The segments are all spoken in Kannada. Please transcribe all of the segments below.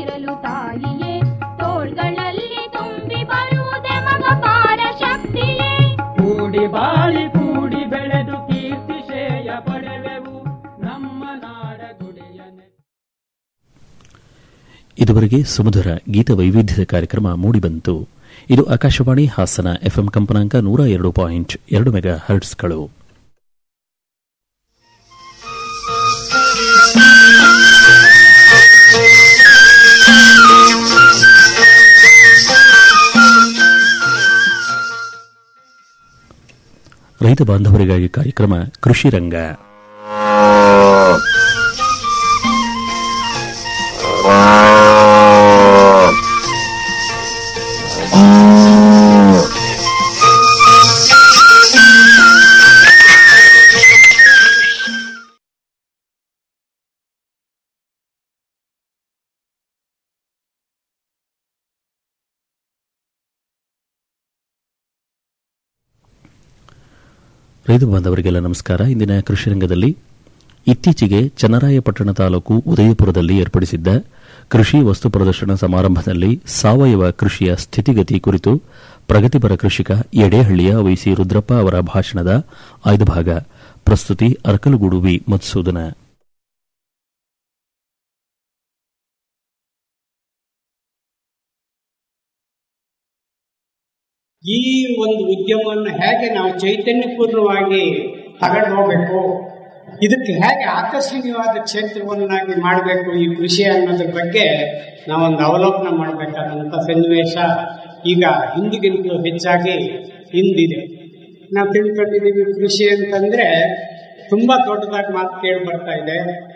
ಬರಲು ತಾಯಿಯೇ ತೋಳ್ಗಳಲ್ಲಿ ತುಂಬಿ ಬರುವುದೇ ಮಗ ಪಾರ ಶಕ್ತಿಯೇ ಕೂಡಿ ಬಾಳಿ ಕೂಡಿ ಬೆಳೆದು ಕೀರ್ತಿಶೇಯ ಪಡೆವೆವು ನಮ್ಮ ನಾಡ ಗುಡಿಯನೆ ಇದುವರೆಗೆ ಸುಮಧುರ ಗೀತ ವೈವಿಧ್ಯದ ಕಾರ್ಯಕ್ರಮ ಮೂಡಿಬಂತು ಇದು ಆಕಾಶವಾಣಿ ಹಾಸನ ಎಫ್ಎಂ ಕಂಪನಾಂಕ ನೂರ ಎರಡು ಪಾಯಿಂಟ್ ಎರಡು ಮೆಗಾ ಹರ್ಟ್ಸ್ಗಳು ರೈತ ಬಾಂಧವರಿಗಾಗಿ ಕಾರ್ಯಕ್ರಮ ಕೃಷಿ ರಂಗ ರೈತ ಬಾಂಧವರಿಗೆಲ್ಲ ನಮಸ್ಕಾರ ಇಂದಿನ ಕೃಷಿ ರಂಗದಲ್ಲಿ ಇತ್ತೀಚೆಗೆ ಚನ್ನರಾಯಪಟ್ಟಣ ತಾಲೂಕು ಉದಯಪುರದಲ್ಲಿ ಏರ್ಪಡಿಸಿದ್ದ ಕೃಷಿ ವಸ್ತು ಪ್ರದರ್ಶನ ಸಮಾರಂಭದಲ್ಲಿ ಸಾವಯವ ಕೃಷಿಯ ಸ್ಥಿತಿಗತಿ ಕುರಿತು ಪ್ರಗತಿಪರ ಕೃಷಿಕ ಎಡೇಹಳ್ಳಿಯ ವೈಸಿ ರುದ್ರಪ್ಪ ಅವರ ಭಾಷಣದ ಆಯ್ದ ಭಾಗ ಪ್ರಸ್ತುತಿ ಅರ್ಕಲಗೂಡು ವಿ ಮಧುಸೂದನ ಈ ಒಂದು ಉದ್ಯಮವನ್ನು ಹೇಗೆ ನಾವು ಚೈತನ್ಯಪೂರ್ಣವಾಗಿ ತಗೊಂಡು ಹೋಗ್ಬೇಕು ಇದಕ್ಕೆ ಹೇಗೆ ಆಕರ್ಷಣೀಯವಾದ ಕ್ಷೇತ್ರವನ್ನಾಗಿ ಮಾಡಬೇಕು ಈ ಕೃಷಿ ಅನ್ನೋದ್ರ ಬಗ್ಗೆ ನಾವೊಂದು ಅವಲೋಕನ ಮಾಡಬೇಕಾದಂಥ ಸನ್ನಿವೇಶ ಈಗ ಹಿಂದಿಗಿಂತಲೂ ಹೆಚ್ಚಾಗಿ ಹಿಂದಿದೆ ನಾವು ತಿಳ್ಕೊಂಡಿದ್ದೀವಿ ಕೃಷಿ ಅಂತಂದ್ರೆ ತುಂಬಾ ದೊಡ್ಡದಾಗಿ ಮಾತು ಕೇಳಿ ಬರ್ತಾ ಇದೆ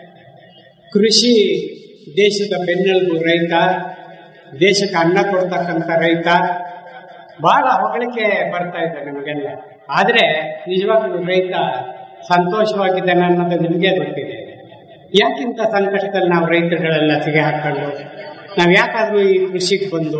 ಕೃಷಿ ದೇಶದ ಬೆನ್ನೆಲುಬು ರೈತ ದೇಶಕ್ಕೆ ಅನ್ನ ಕೊಡ್ತಕ್ಕಂಥ ರೈತ ಬಹಳ ಹೊಗಳಿಕೆ ಬರ್ತಾ ಇದೆ ನಮಗೆಲ್ಲ ಆದ್ರೆ ನಿಜವಾಗ್ಲೂ ರೈತ ಸಂತೋಷವಾಗಿದ್ದಾನೆ ಅನ್ನೋದು ನಿಮಗೆ ಗೊತ್ತಿದೆ ಯಾಕಿಂತ ಸಂಕಷ್ಟದಲ್ಲಿ ನಾವು ರೈತರುಗಳೆಲ್ಲ ಸಿಗೆ ಹಾಕೊಂಡು ನಾವು ಯಾಕಾದ್ರೂ ಈ ಕೃಷಿಗೆ ಬಂದು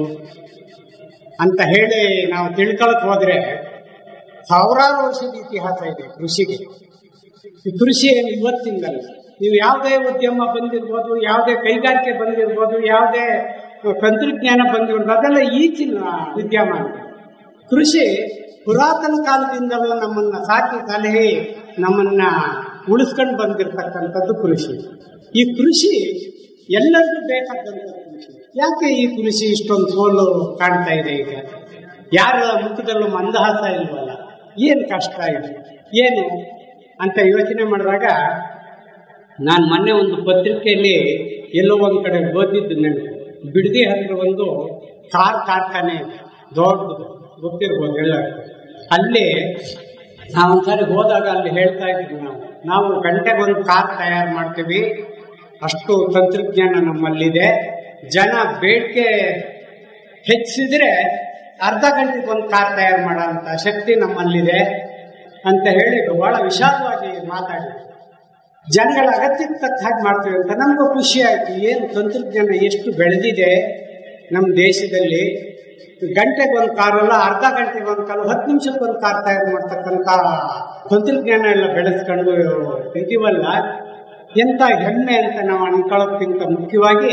ಅಂತ ಹೇಳಿ ನಾವು ತಿಳ್ಕೊಳಕ್ ಹೋದ್ರೆ ಸಾವಿರಾರು ವರ್ಷದ ಇತಿಹಾಸ ಇದೆ ಕೃಷಿಗೆ ಈ ಕೃಷಿ ಏನು ಇವತ್ತಿಂದಲ್ಲ ನೀವು ಯಾವುದೇ ಉದ್ಯಮ ಬಂದಿರ್ಬೋದು ಯಾವುದೇ ಕೈಗಾರಿಕೆ ಬಂದಿರ್ಬೋದು ಯಾವುದೇ ತಂತ್ರಜ್ಞಾನ ಬಂದಿರ್ಬೋದು ಅದೆಲ್ಲ ಈಚಿನ ವಿದ್ಯಮಾನ ಕೃಷಿ ಪುರಾತನ ಕಾಲದಿಂದಲೂ ನಮ್ಮನ್ನ ಸಾಕಿ ಸಲಹೆ ನಮ್ಮನ್ನ ಉಳಿಸ್ಕೊಂಡು ಬಂದಿರತಕ್ಕಂಥದ್ದು ಕೃಷಿ ಈ ಕೃಷಿ ಎಲ್ಲರಿಗೂ ಬೇಕಾದಂಥ ಕೃಷಿ ಯಾಕೆ ಈ ಕೃಷಿ ಇಷ್ಟೊಂದು ಸೋಲು ಕಾಣ್ತಾ ಇದೆ ಈಗ ಯಾರ ಮುಖದಲ್ಲೂ ಮಂದಹಾಸ ಇಲ್ವಲ್ಲ ಏನು ಕಷ್ಟ ಇದೆ ಏನು ಅಂತ ಯೋಚನೆ ಮಾಡಿದಾಗ ನಾನು ಮೊನ್ನೆ ಒಂದು ಪತ್ರಿಕೆಯಲ್ಲಿ ಎಲ್ಲೋ ಒಂದು ಕಡೆ ಓದಿದ್ದು ನೆನಪು ಬಿಡದಿ ಹತ್ರ ಒಂದು ಕಾರ್ ಕಾರ್ಖಾನೆ ಇದೆ ದೊಡ್ಡದು ಗೊತ್ತಿರ್ಬೋದು ಎಲ್ಲ ಅಲ್ಲಿ ನಾವು ಒಂದ್ಸರಿ ಹೋದಾಗ ಅಲ್ಲಿ ಹೇಳ್ತಾ ಇದ್ವಿ ನಾವು ನಾವು ಗಂಟೆಗೊಂದು ಕಾರ್ ತಯಾರು ಮಾಡ್ತೀವಿ ಅಷ್ಟು ತಂತ್ರಜ್ಞಾನ ನಮ್ಮಲ್ಲಿದೆ ಜನ ಬೇಡಿಕೆ ಹೆಚ್ಚಿದ್ರೆ ಅರ್ಧ ಗಂಟೆಗೆ ಒಂದು ಕಾರ್ ತಯಾರು ಮಾಡೋಂಥ ಶಕ್ತಿ ನಮ್ಮಲ್ಲಿದೆ ಅಂತ ಹೇಳಿ ಬಹಳ ವಿಶಾಲವಾಗಿ ಮಾತಾಡಿ ಜನಗಳ ಅಗತ್ಯಕ್ಕೆ ತಕ್ಕ ಹಾಗೆ ಮಾಡ್ತೀವಿ ಅಂತ ನಮಗೂ ಖುಷಿ ಆಯ್ತು ಏನು ತಂತ್ರಜ್ಞಾನ ಎಷ್ಟು ಬೆಳೆದಿದೆ ನಮ್ಮ ದೇಶದಲ್ಲಿ ಗಂಟೆಗೆ ಒಂದು ಕಾರಲ್ಲ ಅರ್ಧ ಗಂಟೆಗೆ ಒಂದು ಕಾರು ಹತ್ತು ನಿಮಿಷಕ್ಕೆ ಒಂದು ಕಾರ್ ತಯಾರು ಮಾಡ್ತಕ್ಕಂಥ ತಂತ್ರಜ್ಞಾನ ಎಲ್ಲ ಬೆಳೆಸ್ಕೊಂಡು ಇದೀವಲ್ಲ ಎಂತ ಹೆಮ್ಮೆ ಅಂತ ನಾವು ಅನ್ಕೊಳ್ಳೋಕ್ಕಿಂತ ಮುಖ್ಯವಾಗಿ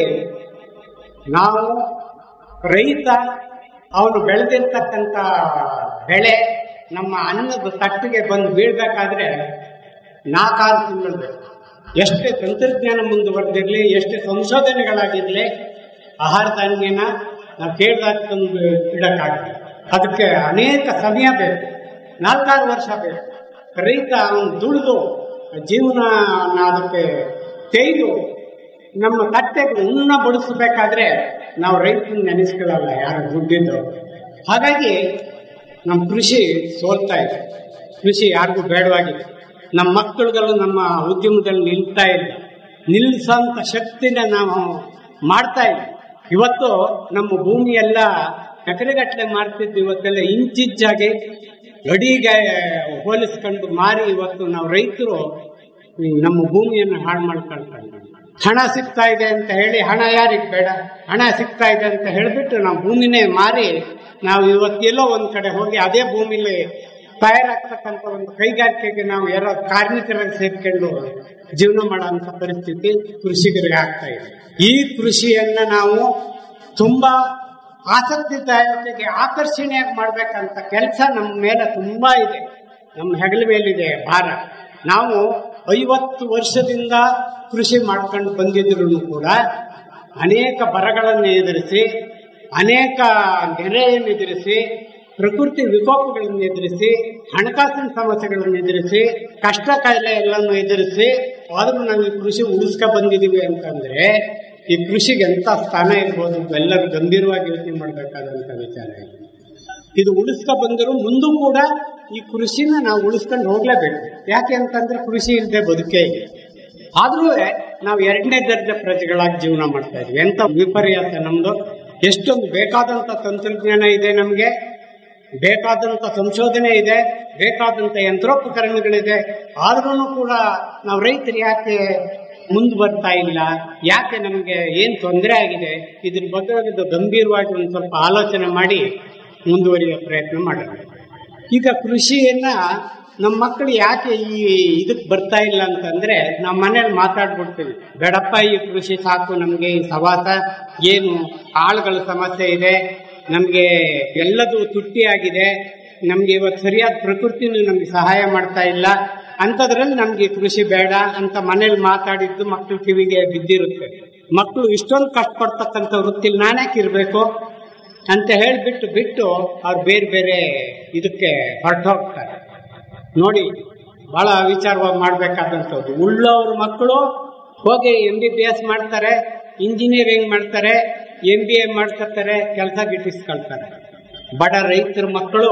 ನಾವು ರೈತ ಅವನು ಬೆಳೆದಿರ್ತಕ್ಕಂಥ ಬೆಳೆ ನಮ್ಮ ಅನ್ನದ ತಟ್ಟಿಗೆ ಬಂದು ಬೀಳ್ಬೇಕಾದ್ರೆ ನಾಲ್ಕಾರು ತಿಂಗಳು ಬೇಕು ಎಷ್ಟೇ ತಂತ್ರಜ್ಞಾನ ಮುಂದುವರೆದಿರಲಿ ಎಷ್ಟೇ ಸಂಶೋಧನೆಗಳಾಗಿರಲಿ ಆಹಾರ ಧಾನ್ಯನ ನಾವು ಕೇಳಿದಾಗ ತಂದು ಇಡಕ್ಕಾಗಲ್ಲ ಅದಕ್ಕೆ ಅನೇಕ ಸಮಯ ಬೇಕು ನಾಲ್ಕಾರು ವರ್ಷ ಬೇಕು ರೈತ ಅವನು ದುಡಿದು ಜೀವನ ಅದಕ್ಕೆ ತೆಗೆದು ನಮ್ಮ ತಟ್ಟೆಗೆ ಉಣ್ಣ ಬಡಿಸಬೇಕಾದ್ರೆ ನಾವು ರೈತನ ನೆನೆಸ್ಕೊಳ್ಳಲ್ಲ ಯಾರು ದುಡ್ಡಿದ್ದು ಹಾಗಾಗಿ ನಮ್ಮ ಕೃಷಿ ಸೋಲ್ತಾ ಇದೆ ಕೃಷಿ ಯಾರಿಗೂ ಬೇಡವಾಗಿದೆ ನಮ್ಮ ಮಕ್ಕಳುಗಳು ನಮ್ಮ ಉದ್ಯಮದಲ್ಲಿ ನಿಲ್ತಾ ಇಲ್ಲ ನಿಲ್ಲಿಸೋಂಥ ಶಕ್ತಿನ ನಾವು ಮಾಡ್ತಾ ಇಲ್ಲ ಇವತ್ತು ನಮ್ಮ ಭೂಮಿ ಎಲ್ಲ ಎಕರೆಗಟ್ಟಲೆ ಮಾರ್ತಿದ್ದು ಇವತ್ತೆಲ್ಲ ಇಂಚಿಂಚಾಗಿ ಅಡಿಗೆ ಹೋಲಿಸ್ಕೊಂಡು ಮಾರಿ ಇವತ್ತು ನಾವು ರೈತರು ನಮ್ಮ ಭೂಮಿಯನ್ನು ಹಾಳು ಮಾಡ್ಕೊಳ್ತಾ ಇದ್ದೀವಿ ಹಣ ಸಿಗ್ತಾ ಇದೆ ಅಂತ ಹೇಳಿ ಹಣ ಯಾರಿಗೆ ಬೇಡ ಹಣ ಸಿಗ್ತಾ ಇದೆ ಅಂತ ಹೇಳಿಬಿಟ್ಟು ನಾವು ಭೂಮಿನೇ ಮಾರಿ ನಾವು ಇವತ್ತೆಲ್ಲೋ ಒಂದ್ ಕಡೆ ಹೋಗಿ ಅದೇ ಭೂಮಿಲಿ ತಯಾರಾಗ್ತಕ್ಕಂಥ ಒಂದು ಕೈಗಾರಿಕೆಗೆ ನಾವು ಯಾರೋ ಕಾರ್ಮಿಕರಾಗಿ ಸೇರ್ಕೊಂಡು ಜೀವನ ಮಾಡುವಂತ ಪರಿಸ್ಥಿತಿ ಕೃಷಿಕರಿಗೆ ಆಗ್ತಾ ಇದೆ ಈ ಕೃಷಿಯನ್ನ ನಾವು ತುಂಬಾ ಆಸಕ್ತಿದಾಯಕತೆಗೆ ಆಕರ್ಷಣೆಯಾಗಿ ಮಾಡ್ಬೇಕಂತ ಕೆಲಸ ನಮ್ಮ ಮೇಲೆ ತುಂಬಾ ಇದೆ ನಮ್ಮ ಹೆಗಲ ಮೇಲಿದೆ ಭಾರ ನಾವು ಐವತ್ತು ವರ್ಷದಿಂದ ಕೃಷಿ ಮಾಡ್ಕೊಂಡು ಬಂದಿದ್ರು ಕೂಡ ಅನೇಕ ಬರಗಳನ್ನು ಎದುರಿಸಿ ಅನೇಕ ನೆರೆಯನ್ನು ಎದುರಿಸಿ ಪ್ರಕೃತಿ ವಿಕೋಪಗಳನ್ನು ಎದುರಿಸಿ ಹಣಕಾಸಿನ ಸಮಸ್ಯೆಗಳನ್ನು ಎದುರಿಸಿ ಕಷ್ಟ ಕಾಯಿಲೆ ಎಲ್ಲವನ್ನು ಎದುರಿಸಿ ಆದ್ರೂ ನಾವು ಈ ಕೃಷಿ ಉಳಿಸ್ಕ ಬಂದಿದೀವಿ ಅಂತಂದ್ರೆ ಈ ಕೃಷಿಗೆ ಎಂತ ಸ್ಥಾನ ಇರ್ಬೋದು ಎಲ್ಲರೂ ಗಂಭೀರವಾಗಿ ಯೋಚನೆ ಮಾಡಬೇಕಾದಂತ ವಿಚಾರ ಇದೆ ಇದು ಉಳಿಸ್ಕ ಬಂದರೂ ಮುಂದೂ ಕೂಡ ಈ ಕೃಷಿನ ನಾವು ಉಳಿಸ್ಕೊಂಡು ಹೋಗ್ಲೇಬೇಕು ಯಾಕೆ ಅಂತಂದ್ರೆ ಕೃಷಿ ಇಲ್ಲದೆ ಬದುಕೇ ಇಲ್ಲ ಆದ್ರೂ ನಾವು ಎರಡನೇ ದರ್ಜೆ ಪ್ರಜೆಗಳಾಗಿ ಜೀವನ ಮಾಡ್ತಾ ಇದ್ವಿ ಎಂತ ವಿಪರ್ಯಾಸ ನಮ್ದು ಎಷ್ಟೊಂದು ಬೇಕಾದಂತ ತಂತ್ರಜ್ಞಾನ ಇದೆ ನಮ್ಗೆ ಬೇಕಾದಂತ ಸಂಶೋಧನೆ ಇದೆ ಬೇಕಾದಂತ ಯಂತ್ರೋಪಕರಣಗಳಿದೆ ಆದ್ರೂ ಕೂಡ ನಾವು ರೈತರು ಯಾಕೆ ಮುಂದೆ ಬರ್ತಾ ಇಲ್ಲ ಯಾಕೆ ನಮಗೆ ಏನ್ ತೊಂದರೆ ಆಗಿದೆ ಇದ್ರ ಬಗ್ಗೆ ಒಂದು ಗಂಭೀರವಾಗಿ ಒಂದು ಸ್ವಲ್ಪ ಆಲೋಚನೆ ಮಾಡಿ ಮುಂದುವರಿಯುವ ಪ್ರಯತ್ನ ಮಾಡೋಣ ಈಗ ಕೃಷಿಯನ್ನ ನಮ್ಮ ಮಕ್ಕಳು ಯಾಕೆ ಈ ಇದಕ್ ಬರ್ತಾ ಇಲ್ಲ ಅಂತಂದ್ರೆ ನಾವು ಮನೇಲಿ ಮಾತಾಡ್ಬಿಡ್ತೀವಿ ಬೇಡಪ್ಪ ಈ ಕೃಷಿ ಸಾಕು ನಮ್ಗೆ ಈ ಸವಾಸ ಏನು ಆಳುಗಳ ಸಮಸ್ಯೆ ಇದೆ ನಮ್ಗೆ ಎಲ್ಲದೂ ತುಟ್ಟಿಯಾಗಿದೆ ನಮ್ಗೆ ಇವತ್ತು ಸರಿಯಾದ ಪ್ರಕೃತಿನೂ ನಮ್ಗೆ ಸಹಾಯ ಮಾಡ್ತಾ ಇಲ್ಲ ಅಂತದ್ರಲ್ಲಿ ನಮ್ಗೆ ಈ ಕೃಷಿ ಬೇಡ ಅಂತ ಮನೇಲಿ ಮಾತಾಡಿದ್ದು ಮಕ್ಕಳು ಕಿವಿಗೆ ಬಿದ್ದಿರುತ್ತೆ ಮಕ್ಕಳು ಇಷ್ಟೊಂದು ಕಷ್ಟಪಡ್ತಕ್ಕಂಥ ವೃತ್ತಿಲಿ ನಾನ್ಯಾಕೆ ಇರ್ಬೇಕು ಅಂತ ಹೇಳ್ಬಿಟ್ಟು ಬಿಟ್ಟು ಅವ್ರು ಬೇರೆ ಬೇರೆ ಇದಕ್ಕೆ ಹೊರಟೋಗ್ತಾರೆ ನೋಡಿ ಬಹಳ ವಿಚಾರವಾಗಿ ಮಾಡ್ಬೇಕಾದಂಥದ್ದು ಉಳ್ಳವ್ರ ಮಕ್ಕಳು ಹೋಗಿ ಎಂ ಬಿ ಬಿ ಎಸ್ ಮಾಡ್ತಾರೆ ಇಂಜಿನಿಯರಿಂಗ್ ಮಾಡ್ತಾರೆ ಎಂ ಬಿ ಎ ಮಾಡ್ಕೊತಾರೆ ಕೆಲಸ ಗಿಟ್ಟಿಸ್ಕೊಳ್ತಾರೆ ಬಡ ರೈತರ ಮಕ್ಕಳು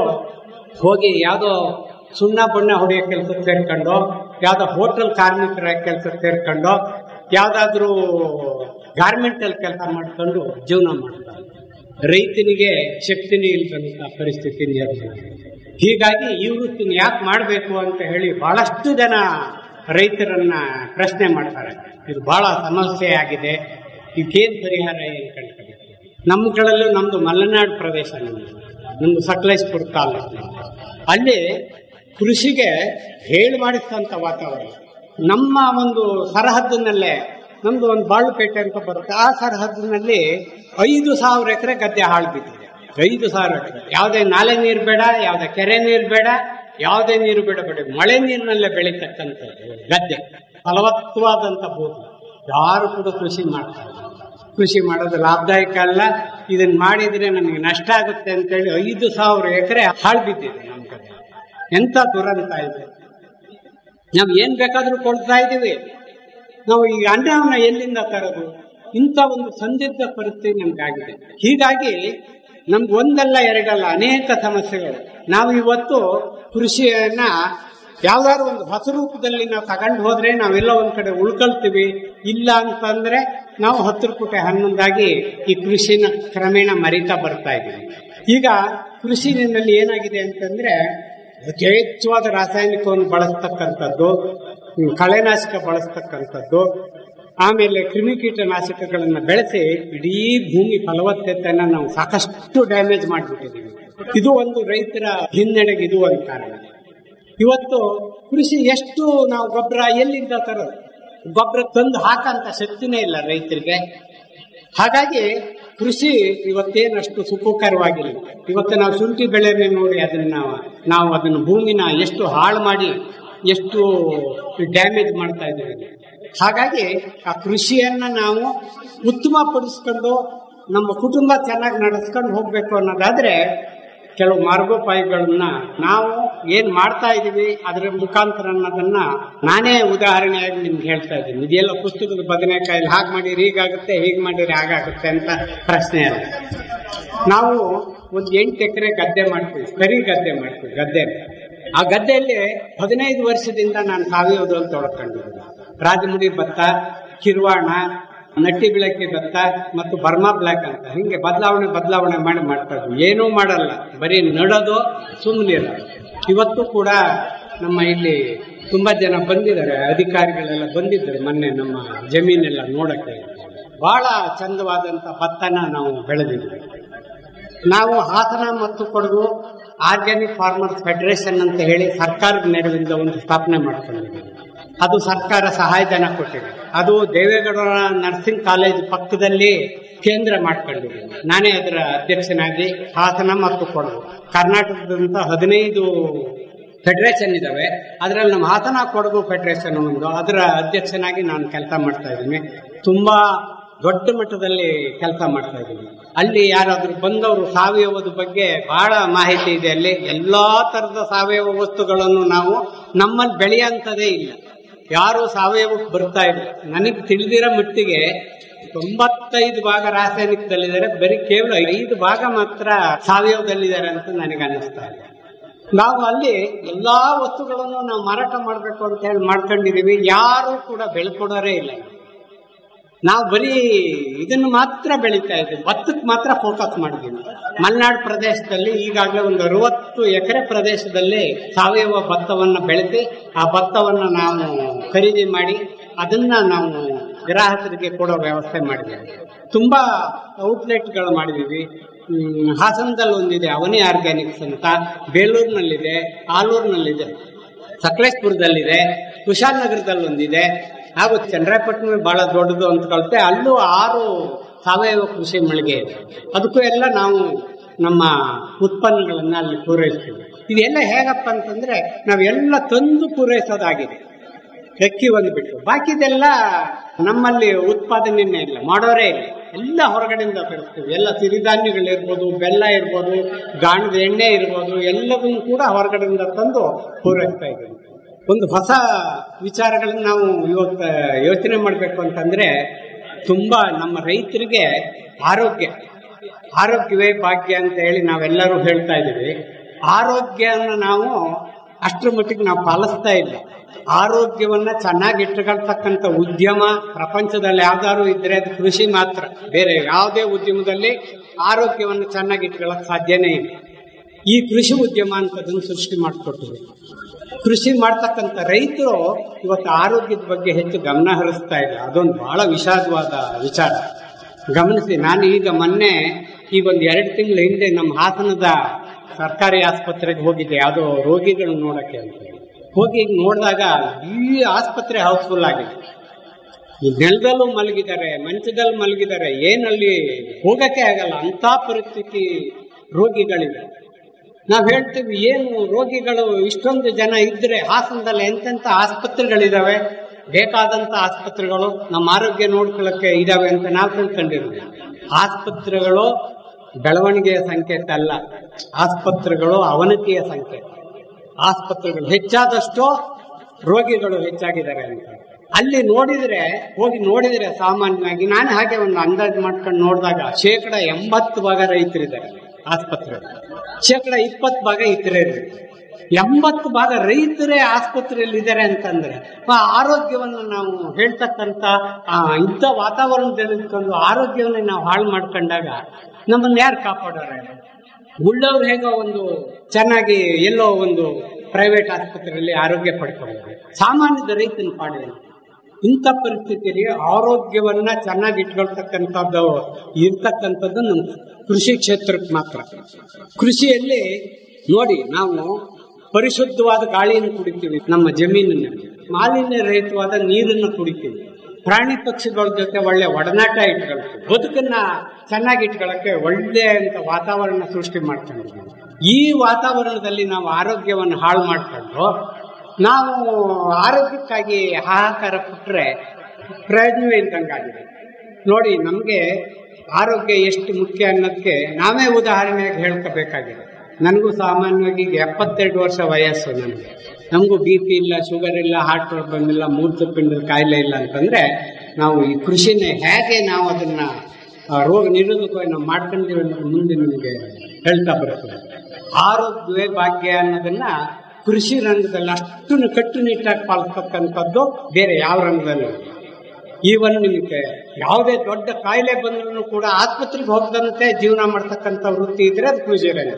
ಹೋಗಿ ಯಾವುದೋ ಸುಣ್ಣ ಬಣ್ಣ ಹೊಡೆಯೋ ಕೆಲಸಕ್ಕೆ ಸೇರ್ಕೊಂಡು ಯಾವುದೋ ಹೋಟೆಲ್ ಕಾರ್ಮಿಕರ ಕೆಲಸಕ್ಕೆ ಸೇರ್ಕೊಂಡು ಯಾವುದಾದ್ರೂ ಗಾರ್ಮೆಂಟಲ್ಲಿ ಕೆಲಸ ಮಾಡ್ಕೊಂಡು ಜೀವನ ಮಾಡ್ತಾರೆ ರೈತನಿಗೆ ಶಕ್ತಿನೇ ಇಲ್ಲದಂತ ಪರಿಸ್ಥಿತಿ ನಿರ್ಮಾಣ ಹೀಗಾಗಿ ಈ ವೃತ್ತಿನ ಯಾಕೆ ಮಾಡಬೇಕು ಅಂತ ಹೇಳಿ ಬಹಳಷ್ಟು ಜನ ರೈತರನ್ನ ಪ್ರಶ್ನೆ ಮಾಡ್ತಾರೆ ಇದು ಬಹಳ ಸಮಸ್ಯೆ ಆಗಿದೆ ಇದಕ್ಕೇನು ಪರಿಹಾರ ಏನು ಕಂಡ್ಕೋಬೇಕು ನಮ್ಮ ಕಡೆಲ್ಲೂ ನಮ್ದು ಮಲೆನಾಡು ಪ್ರದೇಶ ನಮ್ದು ನಮ್ದು ಸಕಲೇಶ್ಪುರ ತಾಲೂಕು ಅಲ್ಲಿ ಕೃಷಿಗೆ ಹೇಳಿ ಮಾಡಿಸ್ತಂತ ವಾತಾವರಣ ನಮ್ಮ ಒಂದು ಸರಹದ್ದಿನಲ್ಲೇ ನಮ್ದು ಒಂದು ಬಾಳುಪೇಟೆ ಅಂತ ಬರುತ್ತೆ ಆ ಸರಹದ್ದಿನಲ್ಲಿ ಐದು ಸಾವಿರ ಎಕರೆ ಗದ್ದೆ ಹಾಳು ಬಿದ್ದಿದೆ ಐದು ಸಾವಿರ ಎಕರೆ ಯಾವುದೇ ನಾಲೆ ನೀರು ಬೇಡ ಯಾವುದೇ ಕೆರೆ ನೀರು ಬೇಡ ಯಾವುದೇ ನೀರು ಬೇಡ ಬೇಡ ಮಳೆ ನೀರಿನಲ್ಲೇ ಬೆಳೀತಕ್ಕಂಥದ್ದು ಗದ್ದೆ ಫಲವತ್ತವಾದಂಥ ಭೂಮಿ ಯಾರು ಕೂಡ ಕೃಷಿ ಮಾಡ್ತಾರೆ ಕೃಷಿ ಮಾಡೋದು ಲಾಭದಾಯಕ ಅಲ್ಲ ಇದನ್ನ ಮಾಡಿದ್ರೆ ನಮಗೆ ನಷ್ಟ ಆಗುತ್ತೆ ಅಂತೇಳಿ ಐದು ಸಾವಿರ ಎಕರೆ ಹಾಳು ಬಿದ್ದಿದೆ ನಮ್ಮ ಕಡೆ ಎಂತ ದುರಂತ ಇದೆ ನಾವು ಏನ್ ಬೇಕಾದ್ರೂ ಕೊಡ್ತಾ ಇದ್ದೀವಿ ನಾವು ಈ ಅನ್ನವನ್ನ ಎಲ್ಲಿಂದ ತರೋದು ಇಂಥ ಒಂದು ಸಂದಿಗ್ಧ ಪರಿಸ್ಥಿತಿ ನಮ್ಗಾಗಿದೆ ಹೀಗಾಗಿ ನಮ್ಗೆ ಒಂದಲ್ಲ ಎರಡಲ್ಲ ಅನೇಕ ಸಮಸ್ಯೆಗಳು ನಾವು ಇವತ್ತು ಕೃಷಿಯನ್ನ ಯಾವ್ದಾದ್ರು ಒಂದು ಹೊಸ ರೂಪದಲ್ಲಿ ನಾವು ತಗೊಂಡು ಹೋದ್ರೆ ನಾವೆಲ್ಲ ಒಂದ್ ಕಡೆ ಉಳ್ಕೊಳ್ತೀವಿ ಇಲ್ಲ ಅಂತಂದ್ರೆ ನಾವು ಹತ್ತರ ಪುಟೆ ಹನ್ನೊಂದಾಗಿ ಈ ಕೃಷಿನ ಕ್ರಮೇಣ ಮರಿತಾ ಬರ್ತಾ ಇದ್ದೀವಿ ಈಗ ಕೃಷಿನಲ್ಲಿ ಏನಾಗಿದೆ ಅಂತಂದ್ರೆ ಯಥೇಚ್ಛವಾದ ರಾಸಾಯನಿಕವನ್ನು ಬಳಸ್ತಕ್ಕಂಥದ್ದು ಹ್ಮ್, ಕಳೆನಾಶಕ ಬಳಸ್ತಕ್ಕಂಥದ್ದು ಆಮೇಲೆ ಕ್ರಿಮಿಕೀಟನಾಶಕಗಳನ್ನ ಬೆಳೆಸಿ ಇಡೀ ಭೂಮಿ ಫಲವತ್ತತೆಯನ್ನ ನಾವು ಸಾಕಷ್ಟು ಡ್ಯಾಮೇಜ್ ಮಾಡಿಬಿಟ್ಟಿದ್ದೀವಿ ಇದು ಒಂದು ರೈತರ ಹಿನ್ನಡೆಗೆ ಇದು ಒಂದು ಕಾರಣ ಇವತ್ತು ಕೃಷಿ ಎಷ್ಟು ನಾವು ಗೊಬ್ಬರ ಎಲ್ಲಿಂದ ತರೋದು ಗೊಬ್ಬರ ತಂದು ಹಾಕಂತ ಶಕ್ತಿನೇ ಇಲ್ಲ ರೈತರಿಗೆ ಹಾಗಾಗಿ ಕೃಷಿ ಇವತ್ತೇನಷ್ಟು ಸುಖಕರವಾಗಿಲ್ಲ ಇವತ್ತು ನಾವು ಶುಂಠಿ ಬೆಳೆನೇ ನೋಡಿ ಅದನ್ನ ನಾವು ನಾವು ಅದನ್ನ ಭೂಮಿನ ಎಷ್ಟು ಹಾಳು ಮಾಡಿ ಎಷ್ಟು ಡ್ಯಾಮೇಜ್ ಮಾಡ್ತಾ ಇದ್ದೀವಿ ಹಾಗಾಗಿ ಆ ಕೃಷಿಯನ್ನ ನಾವು ಉತ್ತಮಪಡಿಸ್ಕೊಂಡು ನಮ್ಮ ಕುಟುಂಬ ಚೆನ್ನಾಗಿ ನಡೆಸ್ಕೊಂಡು ಹೋಗ್ಬೇಕು ಅನ್ನೋದಾದ್ರೆ ಕೆಲವು ಮಾರ್ಗೋಪಾಯಗಳನ್ನ ನಾವು ಏನ್ ಮಾಡ್ತಾ ಇದೀವಿ ಅದರ ಮುಖಾಂತರ ಅನ್ನೋದನ್ನ ನಾನೇ ಉದಾಹರಣೆಯಾಗಿ ನಿಮ್ಗೆ ಹೇಳ್ತಾ ಇದ್ದೀನಿ ಇದೆಲ್ಲ ಪುಸ್ತಕದ ಬದನೆಕಾಯಲ್ಲಿ ಹಾಗೆ ಮಾಡಿರಿ ಹೀಗಾಗುತ್ತೆ ಹೀಗೆ ಮಾಡಿರಿ ಹಾಗಾಗುತ್ತೆ ಅಂತ ಪ್ರಶ್ನೆ ಅಲ್ಲ ನಾವು ಒಂದು ಎಂಟು ಎಕರೆ ಗದ್ದೆ ಮಾಡ್ತೀವಿ ಕರಿ ಗದ್ದೆ ಮಾಡ್ತೀವಿ ಗದ್ದೆ ಆ ಗದ್ದೆಯಲ್ಲಿ ಹದಿನೈದು ವರ್ಷದಿಂದ ನಾನು ಸಾವಯವದಲ್ಲಿ ತೊಡ್ಕೊಂಡಿದ್ದೀನಿ ರಾಜಮುಡಿ ಭತ್ತ ಕಿರ್ವಾಣ ನಟ್ಟಿ ಬೆಳಕೆ ಭತ್ತ ಮತ್ತು ಬರ್ಮಾ ಬ್ಲ್ಯಾಕ್ ಅಂತ ಹಿಂಗೆ ಬದಲಾವಣೆ ಬದಲಾವಣೆ ಮಾಡಿ ಮಾಡ್ತಾ ಇದ್ವಿ ಏನೂ ಮಾಡಲ್ಲ ಬರೀ ನಡೋದು ಸುಮ್ಮನೆ ಇವತ್ತು ಕೂಡ ನಮ್ಮ ಇಲ್ಲಿ ತುಂಬಾ ಜನ ಬಂದಿದ್ದಾರೆ ಅಧಿಕಾರಿಗಳೆಲ್ಲ ಬಂದಿದ್ದಾರೆ ಮೊನ್ನೆ ನಮ್ಮ ಜಮೀನೆಲ್ಲ ನೋಡಕ್ಕೆ ಬಹಳ ಚಂದವಾದಂತ ಭತ್ತನ ನಾವು ಬೆಳೆದಿದ್ವಿ ನಾವು ಹಾಸನ ಮತ್ತು ಕೊಡಗು ಆರ್ಗ್ಯಾನಿಕ್ ಫಾರ್ಮರ್ಸ್ ಫೆಡರೇಷನ್ ಅಂತ ಹೇಳಿ ಸರ್ಕಾರದ ನೆರವಿಂದ ಒಂದು ಸ್ಥಾಪನೆ ಮಾಡ್ಕೊಂಡಿದ್ದೀವಿ ಅದು ಸರ್ಕಾರ ಸಹಾಯಧನ ಕೊಟ್ಟಿದೆ ಅದು ದೇವೇಗೌಡರ ನರ್ಸಿಂಗ್ ಕಾಲೇಜ್ ಪಕ್ಕದಲ್ಲಿ ಕೇಂದ್ರ ಮಾಡ್ಕೊಂಡಿದ್ದೀನಿ ನಾನೇ ಅದರ ಅಧ್ಯಕ್ಷನಾಗಿ ಹಾಸನ ಮತ್ತು ಕೊಡಗು ಕರ್ನಾಟಕದಂತ ಹದಿನೈದು ಫೆಡರೇಷನ್ ಇದಾವೆ ಅದರಲ್ಲಿ ನಮ್ಮ ಹಾಸನ ಕೊಡಗು ಫೆಡರೇಷನ್ ಒಂದು ಅದರ ಅಧ್ಯಕ್ಷನಾಗಿ ನಾನು ಕೆಲಸ ಮಾಡ್ತಾ ಇದ್ದೀನಿ ತುಂಬಾ ದೊಡ್ಡ ಮಟ್ಟದಲ್ಲಿ ಕೆಲಸ ಮಾಡ್ತಾ ಇದ್ದೀನಿ ಅಲ್ಲಿ ಯಾರಾದ್ರೂ ಬಂದವರು ಸಾವಯವದ ಬಗ್ಗೆ ಬಹಳ ಮಾಹಿತಿ ಇದೆ ಅಲ್ಲಿ ಎಲ್ಲಾ ತರದ ಸಾವಯವ ವಸ್ತುಗಳನ್ನು ನಾವು ನಮ್ಮಲ್ಲಿ ಬೆಳೆಯಂತದೇ ಇಲ್ಲ ಯಾರು ಸಾವಯವಕ್ಕೆ ಬರ್ತಾ ಇಲ್ಲ ನನಗೆ ತಿಳಿದಿರೋ ಮಟ್ಟಿಗೆ ತೊಂಬತ್ತೈದು ಭಾಗ ರಾಸಾಯನಿಕದಲ್ಲಿದ್ದಾರೆ ಬರೀ ಕೇವಲ ಐದು ಭಾಗ ಮಾತ್ರ ಸಾವಯವದಲ್ಲಿದ್ದಾರೆ ಅಂತ ನನಗೆ ಅನ್ನಿಸ್ತಾ ಇದೆ ನಾವು ಅಲ್ಲಿ ಎಲ್ಲಾ ವಸ್ತುಗಳನ್ನು ನಾವು ಮಾರಾಟ ಮಾಡಬೇಕು ಅಂತ ಹೇಳಿ ಮಾಡ್ಕೊಂಡಿದೀವಿ ಯಾರು ಕೂಡ ಬೆಳ್ಕೊಡೋರೇ ಇಲ್ಲ ನಾವು ಬರೀ ಇದನ್ನು ಮಾತ್ರ ಬೆಳೀತಾ ಇದ್ದೀವಿ ಭತ್ತಕ್ಕೆ ಮಾತ್ರ ಫೋಕಸ್ ಮಾಡಿದ್ದೀವಿ ಮಲೆನಾಡು ಪ್ರದೇಶದಲ್ಲಿ ಈಗಾಗಲೇ ಒಂದು ಅರವತ್ತು ಎಕರೆ ಪ್ರದೇಶದಲ್ಲಿ ಸಾವಯವ ಭತ್ತವನ್ನ ಬೆಳೆಸಿ ಆ ಭತ್ತವನ್ನ ನಾವು ಖರೀದಿ ಮಾಡಿ ಅದನ್ನ ನಾವು ಗ್ರಾಹಕರಿಗೆ ಕೊಡೋ ವ್ಯವಸ್ಥೆ ಮಾಡಿದ್ದೀವಿ ತುಂಬಾ ಔಟ್ಲೆಟ್ಗಳು ಮಾಡಿದೀವಿ ಹ್ಮ್, ಹಾಸನದಲ್ಲಿ ಒಂದಿದೆ ಅವನಿ ಆರ್ಗ್ಯಾನಿಕ್ಸ್ ಅಂತ ಬೇಲೂರಿನಲ್ಲಿದೆ ಆಲೂರಿನಲ್ಲಿದೆ ಸಕಲೇಶ್ಪುರದಲ್ಲಿದೆ ಕುಶಾಲನಗರದಲ್ಲಿ ಒಂದಿದೆ ಹಾಗೂ ಚಂದ್ರಾಪಟ್ಟಣ ಬಹಳ ದೊಡ್ಡದು ಅಂತ ಕಳ್ತೆ ಅಲ್ಲೂ ಆರು ಸಾವಯವ ಕೃಷಿ ಮಳಿಗೆ ಇದೆ ಅದಕ್ಕೂ ಎಲ್ಲ ನಾವು ನಮ್ಮ ಉತ್ಪನ್ನಗಳನ್ನ ಅಲ್ಲಿ ಪೂರೈಸ್ತೀವಿ ಇದೆಲ್ಲ ಹೇಗಪ್ಪ ಅಂತಂದ್ರೆ ನಾವೆಲ್ಲ ತಂದು ಪೂರೈಸೋದಾಗಿದೆ ಅಕ್ಕಿ ಒಂದು ಬಿಟ್ಟು ಬಾಕಿದೆಲ್ಲ ನಮ್ಮಲ್ಲಿ ಉತ್ಪಾದನೆನೇ ಇಲ್ಲ ಮಾಡೋರೇ ಇಲ್ಲ ಎಲ್ಲ ಹೊರಗಡೆಯಿಂದ ತರಿಸ್ತೀವಿ ಎಲ್ಲ ಸಿರಿಧಾನ್ಯಗಳಿರ್ಬೋದು ಬೆಲ್ಲ ಇರ್ಬೋದು ಗಾಣದ ಎಣ್ಣೆ ಇರ್ಬೋದು ಎಲ್ಲದನ್ನು ಕೂಡ ಹೊರಗಡೆಯಿಂದ ತಂದು ಪೂರೈಸ್ತಾ ಇದ್ದೀವಿ ಒಂದು ಹೊಸ ವಿಚಾರಗಳನ್ನ ನಾವು ಇವತ್ತು ಯೋಚನೆ ಮಾಡಬೇಕು ಅಂತಂದ್ರೆ ತುಂಬಾ ನಮ್ಮ ರೈತರಿಗೆ ಆರೋಗ್ಯ ಆರೋಗ್ಯವೇ ಭಾಗ್ಯ ಅಂತ ಹೇಳಿ ನಾವೆಲ್ಲರೂ ಹೇಳ್ತಾ ಇದ್ದೀವಿ ಆರೋಗ್ಯನ ನಾವು ಅಷ್ಟರ ಮಟ್ಟಿಗೆ ನಾವು ಪಾಲಿಸ್ತಾ ಇಲ್ಲ ಆರೋಗ್ಯವನ್ನ ಚೆನ್ನಾಗಿ ಇಟ್ಟುಕೊಳ್ತಕ್ಕಂಥ ಉದ್ಯಮ ಪ್ರಪಂಚದಲ್ಲಿ ಯಾವ್ದಾದ್ರು ಇದ್ರೆ ಅದು ಕೃಷಿ ಮಾತ್ರ ಬೇರೆ ಯಾವುದೇ ಉದ್ಯಮದಲ್ಲಿ ಆರೋಗ್ಯವನ್ನು ಚೆನ್ನಾಗಿ ಇಟ್ಕೊಳ್ಳಕ್ ಸಾಧ್ಯನೇ ಇಲ್ಲ ಈ ಕೃಷಿ ಉದ್ಯಮ ಅಂತದನ್ನು ಸೃಷ್ಟಿ ಮಾಡಿಕೊಟ್ಟಿದೆ ಕೃಷಿ ಮಾಡ್ತಕ್ಕಂಥ ರೈತರು ಇವತ್ತು ಆರೋಗ್ಯದ ಬಗ್ಗೆ ಹೆಚ್ಚು ಗಮನ ಹರಿಸ್ತಾ ಇಲ್ಲ ಅದೊಂದು ಬಹಳ ವಿಷಾದವಾದ ವಿಚಾರ ಗಮನಿಸಿ ನಾನು ಈಗ ಮೊನ್ನೆ ಈಗ ಒಂದು ಎರಡು ತಿಂಗಳ ಹಿಂದೆ ನಮ್ಮ ಹಾಸನದ ಸರ್ಕಾರಿ ಆಸ್ಪತ್ರೆಗೆ ಹೋಗಿದ್ದೆ ಯಾವುದೋ ರೋಗಿಗಳನ್ನ ನೋಡಕ್ಕೆ ಅಂತ ಹೋಗಿ ಈಗ ನೋಡಿದಾಗ ಈ ಆಸ್ಪತ್ರೆ ಹೌಸ್ಫುಲ್ ಆಗಿದೆ ಈ ನೆಲದಲ್ಲೂ ಮಲಗಿದ್ದಾರೆ ಮಂಚದಲ್ಲಿ ಮಲಗಿದ್ದಾರೆ ಏನಲ್ಲಿ ಹೋಗಕ್ಕೆ ಆಗಲ್ಲ ಅಂತ ಪರಿಸ್ಥಿತಿ ರೋಗಿಗಳಿವೆ ನಾವ್ ಹೇಳ್ತೀವಿ ಏನು ರೋಗಿಗಳು ಇಷ್ಟೊಂದು ಜನ ಇದ್ರೆ ಹಾಸನದಲ್ಲಿ ಎಂತೆಂತ ಆಸ್ಪತ್ರೆಗಳಿದಾವೆ ಬೇಕಾದಂತ ಆಸ್ಪತ್ರೆಗಳು ನಮ್ಮ ಆರೋಗ್ಯ ನೋಡ್ಕೊಳ್ಳಕ್ಕೆ ಇದಾವೆ ಅಂತ ನಾವು ತಿಳ್ಕೊಂಡಿರ್ತೀವಿ ಆಸ್ಪತ್ರೆಗಳು ಬೆಳವಣಿಗೆಯ ಸಂಕೇತ ಅಲ್ಲ ಆಸ್ಪತ್ರೆಗಳು ಅವನತಿಯ ಸಂಕೇತ ಆಸ್ಪತ್ರೆಗಳು ಹೆಚ್ಚಾದಷ್ಟು ರೋಗಿಗಳು ಹೆಚ್ಚಾಗಿದ್ದಾರೆ ಅಂತ ಅಲ್ಲಿ ನೋಡಿದ್ರೆ ಹೋಗಿ ನೋಡಿದ್ರೆ ಸಾಮಾನ್ಯವಾಗಿ ನಾನು ಹಾಗೆ ಒಂದು ಅಂದಾಜು ಮಾಡ್ಕೊಂಡು ನೋಡಿದಾಗ ಶೇಕಡ ಎಂಬತ್ತು ಭಾಗ ರೈತರಿದ್ದಾರೆ ಆಸ್ಪತ್ರೆ ಶೇಕಡ ಇಪ್ಪತ್ತು ಭಾಗ ಇತರೇ ಎಂಬತ್ತು ಭಾಗ ರೈತರೇ ಆಸ್ಪತ್ರೆಯಲ್ಲಿ ಇದ್ದಾರೆ ಅಂತಂದ್ರೆ ಆ ಆರೋಗ್ಯವನ್ನು ನಾವು ಹೇಳ್ತಕ್ಕಂತ ಆ, ಇಂಥ ವಾತಾವರಣದಲ್ಲಿ ಇಟ್ಕೊಂಡು ಆರೋಗ್ಯವನ್ನು ನಾವು ಹಾಳು ಮಾಡ್ಕೊಂಡಾಗ ನಮ್ಮನ್ನ ಯಾರು ಕಾಪಾಡೋರು ಉಳ್ಳವ್ರು ಹೇಗೋ ಒಂದು ಚೆನ್ನಾಗಿ ಎಲ್ಲೋ ಒಂದು ಪ್ರೈವೇಟ್ ಆಸ್ಪತ್ರೆಯಲ್ಲಿ ಆರೋಗ್ಯ ಪಡ್ಕೊಳ್ತಾರೆ ಸಾಮಾನ್ಯದ ರೈತನ ಪಾಡಿಲ್ಲ ಇಂಥ ಪರಿಸ್ಥಿತಿಯಲ್ಲಿ ಆರೋಗ್ಯವನ್ನ ಚೆನ್ನಾಗಿ ಇಟ್ಕೊಳ್ತಕ್ಕಂಥದ್ದು ಇರ್ತಕ್ಕಂಥದ್ದು ನಮ್ಮ ಕೃಷಿ ಕ್ಷೇತ್ರಕ್ಕೆ ಮಾತ್ರ ಕೃಷಿಯಲ್ಲಿ ನೋಡಿ ನಾವು ಪರಿಶುದ್ಧವಾದ ಗಾಳಿಯನ್ನು ಕುಡಿತೀವಿ ನಮ್ಮ ಜಮೀನಿನಲ್ಲಿ ಮಾಲಿನ್ಯ ರಹಿತವಾದ ನೀರನ್ನು ಕುಡಿತೀವಿ ಪ್ರಾಣಿ ಪಕ್ಷಿಗಳ ಜೊತೆ ಒಳ್ಳೆ ಒಡನಾಟ ಇಟ್ಕೊಳ್ತೀವಿ ಬದುಕನ್ನ ಚೆನ್ನಾಗಿ ಇಟ್ಕೊಳ್ಳಕ್ಕೆ ಒಳ್ಳೆ ಅಂತ ವಾತಾವರಣ ಸೃಷ್ಟಿ ಮಾಡ್ಕೊಂಡಿದ್ದೀವಿ ಈ ವಾತಾವರಣದಲ್ಲಿ ನಾವು ಆರೋಗ್ಯವನ್ನು ಹಾಳು ಮಾಡ್ಕೊಂಡು ನಾವು ಆರೋಗ್ಯಕ್ಕಾಗಿ ಹಾಹಾಕಾರ ಪಟ್ಟರೆ ಪ್ರಯೋಜನವೇ ಇದ್ದಂಗಾಗಿದೆ ನೋಡಿ ನಮಗೆ ಆರೋಗ್ಯ ಎಷ್ಟು ಮುಖ್ಯ ಅನ್ನೋದಕ್ಕೆ ನಾವೇ ಉದಾಹರಣೆಯಾಗಿ ಹೇಳ್ಕೋಬೇಕಾಗಿದೆ ನನಗೂ ಸಾಮಾನ್ಯವಾಗಿ ಈಗ ಎಪ್ಪತ್ತೆರಡು ವರ್ಷ ವಯಸ್ಸು ನನಗೆ ನಮಗೂ ಬಿ ಪಿ ಇಲ್ಲ ಶುಗರ್ ಇಲ್ಲ ಹಾರ್ಟ್ ಪ್ರಾಬ್ಲಮ್ ಇಲ್ಲ ಮೂತ್ರಪಿಂಡದ ಕಾಯಿಲೆ ಇಲ್ಲ ಅಂತಂದ್ರೆ ನಾವು ಈ ಕೃಷಿನ ಹೇಗೆ ನಾವು ಅದನ್ನ ಆ, ರೋಗ ನಿರೋಧಕವಾಗಿ ನಾವು ಮಾಡ್ಕೊಂಡಿವಿ ಅನ್ನೋದು ಮುಂದೆ ನಿಮಗೆ ಹೇಳ್ತಾ ಬರ್ತದೆ ಆರೋಗ್ಯವೇ ಭಾಗ್ಯ ಅನ್ನೋದನ್ನ ಕೃಷಿ ರಂಗದಲ್ಲಿ ಅಷ್ಟು ಕಟ್ಟುನಿಟ್ಟಾಗಿ ಪಾಲಿಸ್ತಕ್ಕಂಥದ್ದು ಬೇರೆ ಯಾವ ರಂಗದಲ್ಲೂ ಇಲ್ಲ. ಈವನ್ ನಿಮಗೆ ಯಾವುದೇ ದೊಡ್ಡ ಕಾಯಿಲೆ ಬಂದ್ರೂ ಕೂಡ ಆಸ್ಪತ್ರೆಗೆ ಹೋಗದಂತೆ ಜೀವನ ಮಾಡ್ತಕ್ಕಂಥ ವೃತ್ತಿ ಇದ್ರೆ ಅದು ಕೃಷಿ ರಂಗ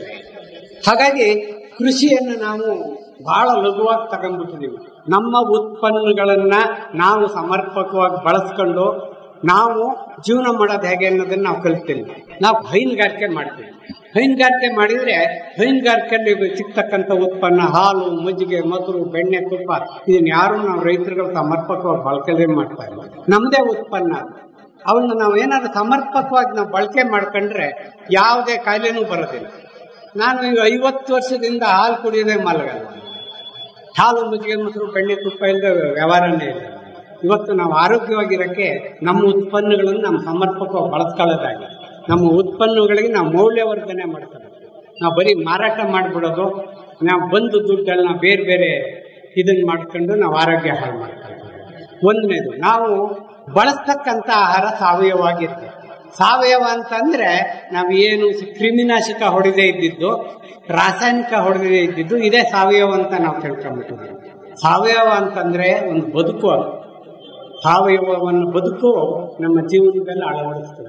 ಹಾಗಾಗಿ ಕೃಷಿಯನ್ನು ನಾವು ಬಹಳ ಲಘುವಾಗಿ ತಗೊಂಡ್ಬಿಟ್ಟಿದೀವಿ ನಮ್ಮ ಉತ್ಪನ್ನಗಳನ್ನ ನಾವು ಸಮರ್ಪಕವಾಗಿ ಬಳಸ್ಕೊಂಡು ನಾವು ಜೀವನ ಮಾಡೋದು ಹೇಗೆ ಅನ್ನೋದನ್ನ ನಾವು ಕಲಿತೀವಿ ನಾವು ಹೈನುಗಾರಿಕೆ ಮಾಡ್ತೀವಿ ಹೈನುಗಾರಿಕೆ ಮಾಡಿದ್ರೆ ಹೈನುಗಾರಿಕೆಯಲ್ಲಿ ಸಿಗ್ತಕ್ಕಂಥ ಉತ್ಪನ್ನ ಹಾಲು ಮಜ್ಜಿಗೆ ಮೊಸರು ಬೆಣ್ಣೆ ತುಪ್ಪ ಇದನ್ನ ಯಾರು ನಾವು ರೈತರುಗಳು ಸಮರ್ಪಕವಾಗಿ ಬಳಕೆ ಮಾಡ್ತಾ ಇಲ್ಲ ನಮ್ಮದೇ ಉತ್ಪನ್ನ ಅದು. ಅವನ್ನ ನಾವು ಏನಾದ್ರು ಸಮರ್ಪಕವಾಗಿ ನಾವು ಬಳಕೆ ಮಾಡ್ಕೊಂಡ್ರೆ ಯಾವುದೇ ಕಾಯಿಲೆನೂ ಬರೋದಿಲ್ಲ ನಾನು ಈಗ ಐವತ್ತು ವರ್ಷದಿಂದ ಹಾಲು ಕುಡಿಯೋದೇ ಮಲಗಲ್ಲ ಹಾಲು ಮಜ್ಜಿಗೆ ಮೊಸರು ಬೆಣ್ಣೆ ತುಪ್ಪ ಇಲ್ಲದೆ ವ್ಯವಹಾರನೇ ಇಲ್ಲ ಇವತ್ತು ನಾವು ಆರೋಗ್ಯವಾಗಿರೋಕ್ಕೆ ನಮ್ಮ ಉತ್ಪನ್ನಗಳನ್ನು ನಾವು ಸಮರ್ಪಕವಾಗಿ ಬಳಸ್ಕೊಳ್ಳೋದಾಗಿ ನಮ್ಮ ಉತ್ಪನ್ನಗಳಿಗೆ ನಾವು ಮೌಲ್ಯವರ್ಧನೆ ಮಾಡ್ಕೋಬೇಕು ನಾವು ಬರೀ ಮಾರಾಟ ಮಾಡಿಬಿಡೋದು ನಾವು ಬಂದು ದುಡ್ಡಲ್ಲಿ ನಾವು ಬೇರೆ ಬೇರೆ ಇದನ್ನ ಮಾಡ್ಕೊಂಡು ನಾವು ಆರೋಗ್ಯ ಹಾಳು ಮಾಡ್ಕೊಳ್ತೀವಿ ಒಂದನೇದು ನಾವು ಬಳಸ್ತಕ್ಕಂಥ ಆಹಾರ ಸಾವಯವವಾಗಿರ್ತದೆ ಸಾವಯವ ಅಂತಂದ್ರೆ ನಾವು ಏನು ಕ್ರಿಮಿನಾಶಕ ಹೊಡೆದೇ ಇದ್ದಿದ್ದು ರಾಸಾಯನಿಕ ಹೊಡೆದೇ ಇದ್ದಿದ್ದು ಇದೇ ಸಾವಯವ ಅಂತ ನಾವು ತಿಳ್ಕೊಂಡ್ಬಿಟ್ಟಿದ್ದೀವಿ ಸಾವಯವ ಅಂತಂದ್ರೆ ಒಂದು ಬದುಕು ಅದು ಸಾವಯವವನ್ನು ಬದುಕು ನಮ್ಮ ಜೀವನದಲ್ಲಿ ಅಳವಡಿಸ್ತದೆ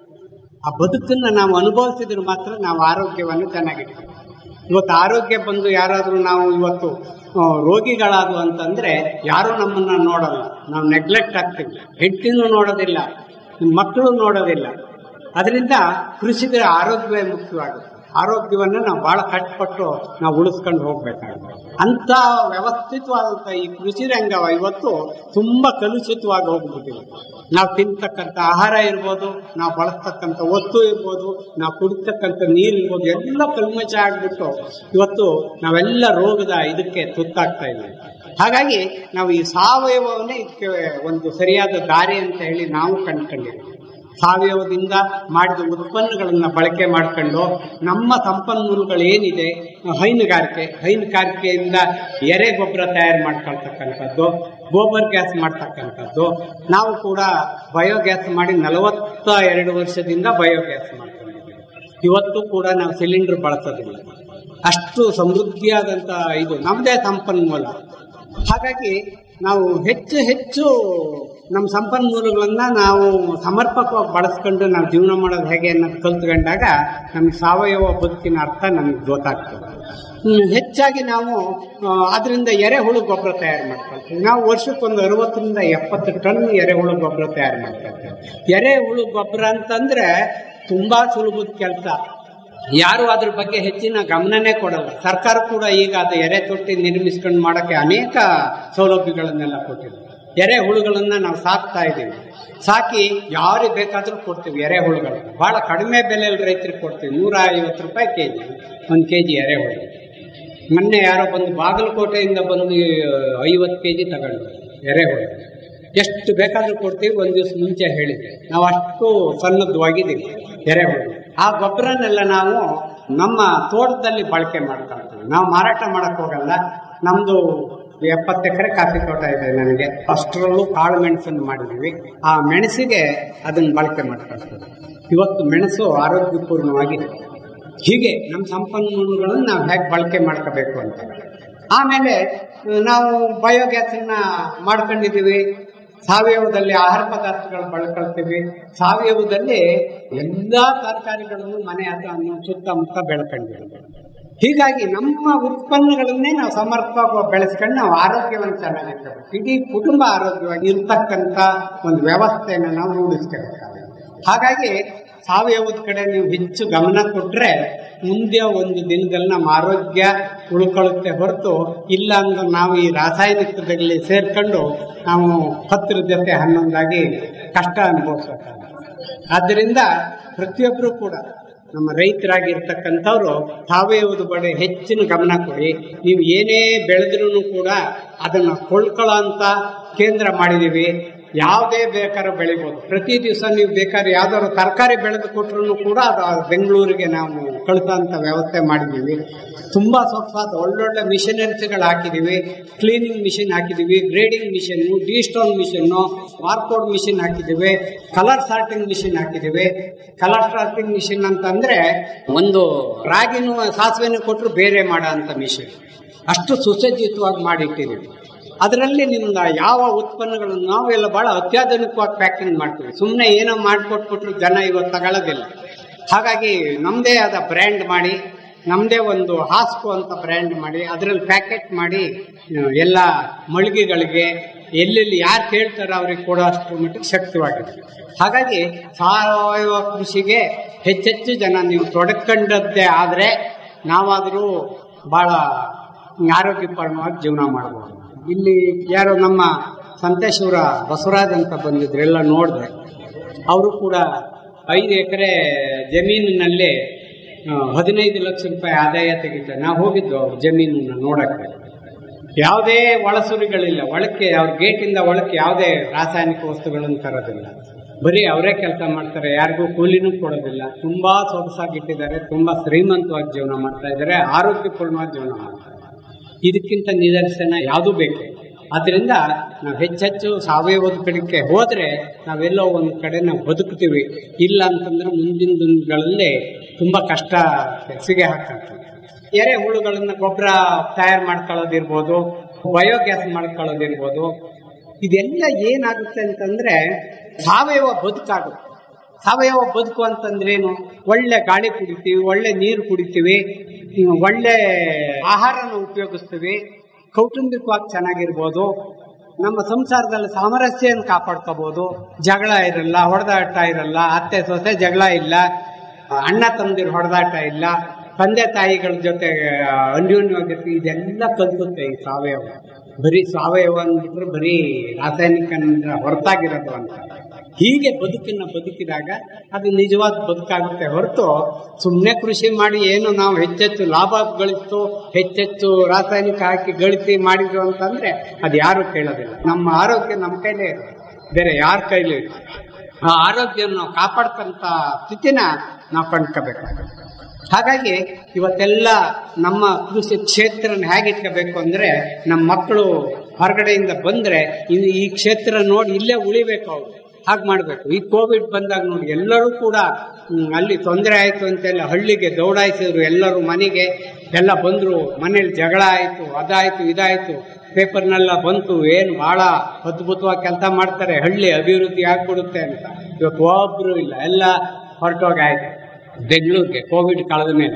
ಆ ಬದುಕನ್ನ ನಾವು ಅನುಭವಿಸಿದ್ರೆ ಮಾತ್ರ ನಾವು ಆರೋಗ್ಯವನ್ನು ಚೆನ್ನಾಗಿರ್ತೀವಿ ಇವತ್ತು ಆರೋಗ್ಯ ಬಂದು ಯಾರಾದರೂ ನಾವು ಇವತ್ತು ಆ, ರೋಗಿಗಳಾದು ಅಂತಂದ್ರೆ ಯಾರು ನಮ್ಮನ್ನ ನೋಡಲ್ಲ ನಾವು ನೆಗ್ಲೆಕ್ಟ್ ಆಗ್ತೀವಿ ಹೆಂಡತಿನೂ ನೋಡೋದಿಲ್ಲ ಮಕ್ಕಳು ನೋಡೋದಿಲ್ಲ ಅದರಿಂದ ಕೃಷಿಕರ ಆರೋಗ್ಯವೇ ಮುಖ್ಯವಾಗುತ್ತೆ ಆರೋಗ್ಯವನ್ನು ನಾವು ಬಹಳ ಕಷ್ಟಪಟ್ಟು ನಾವು ಉಳಿಸ್ಕೊಂಡು ಹೋಗ್ಬೇಕಾಗುತ್ತೆ ಅಂತ ವ್ಯವಸ್ಥಿತವಾದಂಥ ಈ ಕೃಷಿ ರಂಗ ಇವತ್ತು ತುಂಬಾ ಕಲುಷಿತವಾಗಿ ಹೋಗ್ಬಿಟ್ಟಿದೆ ನಾವು ತಿಂತಕ್ಕಂಥ ಆಹಾರ ಇರ್ಬೋದು ನಾವು ಬಳಸ್ತಕ್ಕಂಥ ವಸ್ತು ಇರ್ಬೋದು ನಾವು ಕುಡಿತಕ್ಕಂಥ ನೀರು ಇರ್ಬೋದು ಎಲ್ಲ ಕಲ್ಮಶ ಆಗ್ಬಿಟ್ಟು ಇವತ್ತು ನಾವೆಲ್ಲ ರೋಗದ ಇದಕ್ಕೆ ತುತ್ತಾಗ್ತಾ ಇದ್ದೀವಿ ಹಾಗಾಗಿ ನಾವು ಈ ಸಾವಯವವನ್ನೇ ಇದಕ್ಕೆ ಒಂದು ಸರಿಯಾದ ದಾರಿ ಅಂತ ಹೇಳಿ ನಾವು ಕಂಡ್ಕೊಂಡಿದ್ದೀವಿ ಸಾವಯವದಿಂದ ಮಾಡಿದ ಉತ್ಪನ್ನಗಳನ್ನ ಬಳಕೆ ಮಾಡ್ಕೊಂಡು ನಮ್ಮ ಸಂಪನ್ಮೂಲಗಳು ಏನಿದೆ ಹೈನುಗಾರಿಕೆ ಹೈನುಗಾರಿಕೆಯಿಂದ ಎರೆ ಗೊಬ್ಬರ ತಯಾರು ಮಾಡ್ಕೊಳ್ತಕ್ಕಂಥದ್ದು ಗೋಬರ್ ಗ್ಯಾಸ್ ಮಾಡ್ತಕ್ಕಂಥದ್ದು ನಾವು ಕೂಡ ಬಯೋಗ್ಯಾಸ್ ಮಾಡಿ ನಲವತ್ತ ಎರಡು ವರ್ಷದಿಂದ ಬಯೋಗ್ಯಾಸ್ ಮಾಡ್ಕೊಂಡಿದ್ದೀವಿ ಇವತ್ತು ಕೂಡ ನಾವು ಸಿಲಿಂಡರ್ ಬಳಸೋದಿಲ್ಲ ಅಷ್ಟು ಸಮೃದ್ಧಿಯಾದಂಥ ಇದು ನಮ್ಮದೇ ಸಂಪನ್ಮೂಲ ಹಾಗಾಗಿ ನಾವು ಹೆಚ್ಚು ಹೆಚ್ಚು ನಮ್ಮ ಸಂಪನ್ಮೂಲಗಳನ್ನ ನಾವು ಸಮರ್ಪಕವಾಗಿ ಬಳಸ್ಕೊಂಡು ನಾವು ಜೀವನ ಮಾಡೋದು ಹೇಗೆ ಅನ್ನೋದು ಕಲ್ತ್ಕೊಂಡಾಗ ನಮ್ಗೆ ಸಾವಯವ ಬದುಕಿನ ಅರ್ಥ ನಮ್ಗೆ ಗೊತ್ತಾಗ್ತದೆ ಹ್ಮ್, ಹೆಚ್ಚಾಗಿ ನಾವು ಆ, ಅದರಿಂದ ಎರೆಹುಳು ಗೊಬ್ಬರ ತಯಾರು ಮಾಡ್ಕೊಳ್ತೀವಿ ನಾವು ವರ್ಷಕ್ಕೊಂದು ಅರವತ್ತರಿಂದ ಎಪ್ಪತ್ತು ಟನ್ ಎರೆಹುಳು ಗೊಬ್ಬರ ತಯಾರು ಮಾಡ್ಕೊಳ್ತೀವಿ ಎರೆಹುಳು ಗೊಬ್ಬರ ಅಂತಂದ್ರೆ ತುಂಬಾ ಸುಲಭದ ಕೆಲಸ ಯಾರು ಅದ್ರ ಬಗ್ಗೆ ಹೆಚ್ಚಿನ ಗಮನನೇ ಕೊಡಲ್ಲ ಸರ್ಕಾರ ಕೂಡ ಈಗ ಅದು ಎರೆ ತೊಟ್ಟಿ ನಿರ್ಮಿಸ್ಕೊಂಡು ಮಾಡಕ್ಕೆ ಅನೇಕ ಸೌಲಭ್ಯಗಳನ್ನೆಲ್ಲ ಕೊಟ್ಟಿದೆ ಎರೆ ಹುಳುಗಳನ್ನ ನಾವು ಸಾಕ್ತಾ ಇದ್ದೀವಿ ಸಾಕಿ ಯಾರಿಗೆ ಬೇಕಾದ್ರೂ ಕೊಡ್ತೀವಿ ಎರೆ ಹುಳುಗಳು ಬಹಳ ಕಡಿಮೆ ಬೆಲೆಯಲ್ಲಿ ರೈತರಿಗೆ ಕೊಡ್ತೀವಿ ನೂರ ಐವತ್ತು ರೂಪಾಯಿ ಕೆಜಿ ಒಂದು ಕೆಜಿ ಎರೆಹುಳು ಮೊನ್ನೆ ಯಾರೋ ಬಂದು ಬಾಗಲಕೋಟೆಯಿಂದ ಬಂದು ಐವತ್ತು ಕೆಜಿ ತಗೊಂಡು ಎರೆಹುಳು ಎಷ್ಟು ಬೇಕಾದ್ರೂ ಕೊಡ್ತೀವಿ ಒಂದ್ ದಿವಸ ಮುಂಚೆ ಹೇಳಿದ್ದೆ ನಾವು ಅಷ್ಟು ಸನ್ನದ್ಧವಾಗಿದ್ದೀವಿ ಎರೆಹುಳು ಆ ಗೊಬ್ಬರನೆಲ್ಲ ನಾವು ನಮ್ಮ ತೋಟದಲ್ಲಿ ಬಳಕೆ ಮಾಡ್ತಾ ಇರ್ತೀವಿ ನಾವು ಮಾರಾಟ ಮಾಡಕ್ ಹೋಗಲ್ಲ ನಮ್ದು ಎಪ್ಪತ್ತು ಎಕರೆ ಕಾಫಿ ತೋಟ ಇದೆ ನನಗೆ ಅಷ್ಟರಲ್ಲೂ ಕಾಳು ಮೆಣಸನ್ನು ಮಾಡಿದ್ವಿ ಆ ಮೆಣಸಿಗೆ ಅದನ್ನ ಬಳಕೆ ಮಾಡ್ಕೊಳ್ತೀವಿ ಇವತ್ತು ಮೆಣಸು ಆರೋಗ್ಯಪೂರ್ಣವಾಗಿದೆ ಹೀಗೆ ನಮ್ಮ ಸಂಪನ್ಮೂಲಗಳನ್ನು ನಾವು ಹೇಗೆ ಬಳಕೆ ಮಾಡ್ಕೋಬೇಕು ಅಂತ ಆಮೇಲೆ ನಾವು ಬಯೋಗ್ಯಾಸನ್ನ ಮಾಡ್ಕೊಂಡಿದ್ದೀವಿ ಸಾವಯವದಲ್ಲಿ ಆಹಾರ ಪದಾರ್ಥಗಳು ಬಳಕೊಳ್ತೀವಿ ಸಾವಯವದಲ್ಲಿ ಎಲ್ಲಾ ತರಕಾರಿಗಳನ್ನು ಮನೆ ಹತ್ರ ಸುತ್ತಮುತ್ತ ಬೆಳ್ಕೊಂಡಿದ್ದೀವಿ ಹೀಗಾಗಿ ನಮ್ಮ ಉತ್ಪನ್ನಗಳನ್ನೇ ನಾವು ಸಮರ್ಪಕವಾಗಿ ಬೆಳೆಸ್ಕೊಂಡು ನಾವು ಆರೋಗ್ಯವನ್ನು ಚೆನ್ನಾಗಿರ್ಬೇಕು ಇಡೀ ಕುಟುಂಬ ಆರೋಗ್ಯವಾಗಿ ಇರ್ತಕ್ಕಂಥ ಒಂದು ವ್ಯವಸ್ಥೆಯನ್ನು ನಾವು ರೂಢಿಸ್ಕೋಬೇಕಾಗುತ್ತೆ ಹಾಗಾಗಿ ಸಾವಯವದ ಕಡೆ ನೀವು ಹೆಚ್ಚು ಗಮನ ಕೊಟ್ರೆ ಮುಂದೆ ಒಂದು ದಿನದಲ್ಲಿ ನಮ್ಮ ಆರೋಗ್ಯ ಉಳ್ಕೊಳ್ಳುತ್ತೆ ಹೊರತು ಇಲ್ಲ ಅಂದ್ರೆ ನಾವು ಈ ರಾಸಾಯನಿಕದಲ್ಲಿ ಸೇರ್ಕೊಂಡು ನಾವು ಹತ್ತರ ಜೊತೆ ಹನ್ನೊಂದಾಗಿ ಕಷ್ಟ ಅನುಭವಿಸ್ಬೇಕಾಗುತ್ತೆ ಆದ್ದರಿಂದ ಪ್ರತಿಯೊಬ್ಬರು ಕೂಡ ನಮ್ಮ ರೈತರಾಗಿರ್ತಕ್ಕಂಥವ್ರು ಸಾವಯವದ ಬಡೆ ಹೆಚ್ಚಿನ ಗಮನ ಕೊಡಿ ನೀವು ಏನೇ ಬೆಳೆದ್ರೂ ಕೂಡ ಅದನ್ನ ಕೊಳ್ಳಕೊಳ್ಳೋ ಅಂತ ಕೇಂದ್ರ ಮಾಡಿದೀವಿ ಯಾವುದೇ ಬೇಕಾದ್ರೂ ಬೆಳಿಬೋದು ಪ್ರತಿ ದಿವಸ ನೀವು ಬೇಕಾದ್ರೆ ಯಾವ್ದಾದ್ರು ತರಕಾರಿ ಬೆಳೆದು ಕೊಟ್ರು ಕೂಡ ಅದು ಬೆಂಗಳೂರಿಗೆ ನಾವು ಕಳಿಸೋಂಥ ವ್ಯವಸ್ಥೆ ಮಾಡಿದ್ದೀವಿ ತುಂಬಾ ಸೊಗಸಾದ ಒಳ್ಳೊಳ್ಳೆ ಮಿಷನರೀಸ್ಗಳು ಹಾಕಿದೀವಿ ಕ್ಲೀನಿಂಗ್ ಮಿಷಿನ್ ಹಾಕಿದೀವಿ grading machine D stone machine barcode machine ಹಾಕಿದೀವಿ ಕಲರ್ ಸಾರ್ಟಿಂಗ್ ಮಿಷಿನ್ ಹಾಕಿದೀವಿ ಕಲರ್ ಸಾರ್ಟಿಂಗ್ ಮಿಷಿನ್ ಅಂತಂದ್ರೆ ಒಂದು ರಾಗಿನೂ ಸಾಸಿವೆನೂ ಕೊಟ್ಟರು ಬೇರೆ ಮಾಡೋ ಅಂತ ಮಿಷಿನ್ ಅಷ್ಟು ಸುಸಜ್ಜಿತವಾಗಿ ಮಾಡಿಟ್ಟಿದ್ದೀವಿ ಅದರಲ್ಲಿ ನಿಮ್ಗೆ ಯಾವ ಉತ್ಪನ್ನಗಳನ್ನು ನಾವೆಲ್ಲ ಬಹಳ ಅತ್ಯಾಧುನಿಕವಾಗಿ ಪ್ಯಾಕಿಂಗ್ ಮಾಡ್ತೀವಿ ಸುಮ್ಮನೆ ಏನೋ ಮಾಡಿಕೊಟ್ಬಿಟ್ರು ಜನ ಇವತ್ತು ತಗೊಳ್ಳೋದಿಲ್ಲ ಹಾಗಾಗಿ ನಮ್ಮದೇ ಆದ ಬ್ರ್ಯಾಂಡ್ ಮಾಡಿ ನಮ್ಮದೇ ಒಂದು ಹಾಸ್ಕೋ ಅಂತ ಬ್ರ್ಯಾಂಡ್ ಮಾಡಿ ಅದರಲ್ಲಿ ಪ್ಯಾಕೆಟ್ ಮಾಡಿ ಆ, ಎಲ್ಲ ಮಳಿಗೆಗಳಿಗೆ ಎಲ್ಲೆಲ್ಲಿ ಯಾರು ಕೇಳ್ತಾರೋ ಅವ್ರಿಗೆ ಕೊಡೋ ಅಷ್ಟರ ಮಟ್ಟಿಗೆ ಶಕ್ತವಾಗಿದೆ ಹಾಗಾಗಿ ಸಾವಯವ ಕೃಷಿಗೆ ಹೆಚ್ಚೆಚ್ಚು ಜನ ನೀವು ತೊಡಕೊಂಡದ್ದೇ ಆದರೆ ನಾವಾದರೂ ಬಹಳ ಆರೋಗ್ಯಪರವಾಗಿ ಜೀವನ ಮಾಡಬಹುದು ಇಲ್ಲಿ ಯಾರೋ ನಮ್ಮ ಸಂತೇಶ್ವರ ಬಸವರಾಜ್ ಅಂತ ಬಂದಿದ್ರು ಎಲ್ಲ ನೋಡಿದೆ ಅವರು ಕೂಡ ಐದು ಎಕರೆ ಜಮೀನಿನಲ್ಲಿ ಆ, ಹದಿನೈದು ಲಕ್ಷ ರೂಪಾಯಿ ಆದಾಯ ತೆಗಿತಾರೆ ನಾವು ಹೋಗಿದ್ದು ಅವ್ರ ಜಮೀನನ್ನ ನೋಡಕ್ಕೆ ಯಾವುದೇ ಒಳಸುರಿಗಳಿಲ್ಲ ಒಳಕ್ಕೆ ಅವ್ರ ಗೇಟಿಂದ ಒಳಕ್ಕೆ ಯಾವುದೇ ರಾಸಾಯನಿಕ ವಸ್ತುಗಳನ್ನು ತರೋದಿಲ್ಲ ಬರೀ ಅವರೇ ಕೆಲಸ ಮಾಡ್ತಾರೆ ಯಾರಿಗೂ ಕೂಲಿನೂ ಕೊಡೋದಿಲ್ಲ ತುಂಬಾ ಸೊಗಸಾಗಿಟ್ಟಿದ್ದಾರೆ ತುಂಬಾ ಶ್ರೀಮಂತವಾಗಿ ಜೀವನ ಮಾಡ್ತಾ ಇದ್ದಾರೆ ಆರೋಗ್ಯಪೂರ್ಣವಾಗಿ ಜೀವನ ಮಾಡ್ತಾರೆ ಇದಕ್ಕಿಂತ ನಿದರ್ಶನ ಯಾವುದು ಬೇಕು ಆದ್ರಿಂದ ನಾವು ಹೆಚ್ಚೆಚ್ಚು ಸಾವಯವದ ಕಡೆಗೆ ಹೋದ್ರೆ ನಾವೆಲ್ಲೋ ಒಂದು ಕಡೆ ನಾವು ಬದುಕ್ತೀವಿ ಇಲ್ಲ ಅಂತಂದ್ರೆ ಮುಂದಿನ ದಿನಗಳಲ್ಲಿ ತುಂಬಾ ಕಷ್ಟ ಸಿಗೆ ಹಾಕ್ತಾರೆ ಎರೆಹುಳುಗಳನ್ನ ಗೊಬ್ಬರ ತಯಾರು ಮಾಡ್ಕೊಳ್ಳೋದಿರ್ಬೋದು ಬಯೋಗ್ಯಾಸ್ ಮಾಡ್ಕೊಳ್ಳೋದಿರ್ಬೋದು ಇದೆಲ್ಲ ಏನಾಗುತ್ತೆ ಅಂತಂದ್ರೆ ಸಾವಯವ ಬದುಕಾಗುತ್ತೆ ಸಾವಯವ ಬದುಕು ಅಂತಂದ್ರೇನು ಒಳ್ಳೆ ಗಾಳಿ ಕುಡಿತೀವಿ ಒಳ್ಳೆ ನೀರು ಕುಡಿತೀವಿ ಹ್ಮ್, ಒಳ್ಳೆ ಆಹಾರನ ಉಪಯೋಗಿಸ್ತೀವಿ ಕೌಟುಂಬಿಕವಾಗಿ ಚೆನ್ನಾಗಿರ್ಬೋದು ನಮ್ಮ ಸಂಸಾರದಲ್ಲಿ ಸಾಮರಸ್ಯವನ್ನು ಕಾಪಾಡ್ಕೋಬಹುದು ಜಗಳ ಇರಲ್ಲ ಹೊಡೆದಾಟ ಇರಲ್ಲ ಅತ್ತೆ ಸೊಸೆ ಜಗಳ ಇಲ್ಲ ಅಣ್ಣ ತಮ್ಮದಿರು ಹೊಡೆದಾಟ ಇಲ್ಲ ತಂದೆ ತಾಯಿಗಳ ಜೊತೆ ಅನ್ಯೋನ್ಯವಾಗಿರ್ತೀವಿ ಇದೆಲ್ಲ ಕಲ್ಸುತ್ತೆ ಈ ಸಾವಯವ ಬರೀ ಸಾವಯವ ಅಂದ್ಬಿಟ್ರೆ ಬರೀ ರಾಸಾಯನಿಕ ಹೊರತಾಗಿರೋದು ಅಂತ ಹೀಗೆ ಬದುಕನ್ನ ಬದುಕಿದಾಗ ಅದು ನಿಜವಾದ ಬದುಕಾಗುತ್ತೆ ಹೊರತು ಸುಮ್ಮನೆ ಕೃಷಿ ಮಾಡಿ ಏನು ನಾವು ಹೆಚ್ಚೆಚ್ಚು ಲಾಭ ಗಳಿಸ್ತು ಹೆಚ್ಚೆಚ್ಚು ರಾಸಾಯನಿಕ ಹಾಕಿ ಗಳಿಸಿ ಮಾಡಿದ್ರು ಅಂತಂದ್ರೆ ಅದು ಯಾರು ಕೇಳೋದಿಲ್ಲ ನಮ್ಮ ಆರೋಗ್ಯ ನಮ್ಮ ಕೈಲೇ ಇರುತ್ತೆ ಬೇರೆ ಯಾರ ಕೈಲೂ ಇಲ್ಲ ಆ ಆರೋಗ್ಯವನ್ನು ನಾವು ಕಾಪಾಡ್ತಂತ ಸ್ಥಿತಿನ ನಾವು ಕಂಡ್ಕೋಬೇಕಾಗುತ್ತೆ ಹಾಗಾಗಿ ಇವತ್ತೆಲ್ಲ ನಮ್ಮ ಕೃಷಿ ಕ್ಷೇತ್ರನ ಹೇಗೆ ಇಟ್ಕೋಬೇಕು ಅಂದ್ರೆ ನಮ್ಮ ಮಕ್ಕಳು ಹೊರಗಡೆಯಿಂದ ಬಂದ್ರೆ ಇನ್ನು ಈ ಕ್ಷೇತ್ರ ನೋಡಿ ಇಲ್ಲೇ ಉಳಿಬೇಕು ಅವ್ರು ಹಾಗೆ ಮಾಡಬೇಕು ಈ ಕೋವಿಡ್ ಬಂದಾಗ ನೋಡಿ ಎಲ್ಲರೂ ಕೂಡ ಹ್ಮ್, ಅಲ್ಲಿ ತೊಂದರೆ ಆಯ್ತು ಅಂತೆಲ್ಲ ಹಳ್ಳಿಗೆ ದೌಡಾಯಿಸಿದ್ರು ಎಲ್ಲರೂ ಮನೆಗೆ ಎಲ್ಲ ಬಂದ್ರು ಮನೇಲಿ ಜಗಳ ಆಯ್ತು ಅದಾಯ್ತು ಇದಾಯ್ತು ಪೇಪರ್ನೆಲ್ಲ ಬಂತು ಏನು ಬಹಳ ಅದ್ಭುತವಾಗಿ ಕೆಲಸ ಮಾಡ್ತಾರೆ ಹಳ್ಳಿ ಅಭಿವೃದ್ಧಿ ಆಗ್ಬಿಡುತ್ತೆ ಅಂತ ಇವತ್ತು ಒಬ್ರು ಇಲ್ಲ ಎಲ್ಲ ಹೊರಟೋಗಾಯ್ತು ಬೆಂಗಳೂರಿಗೆ ಕೋವಿಡ್ ಕಳೆದ ಮೇಲೆ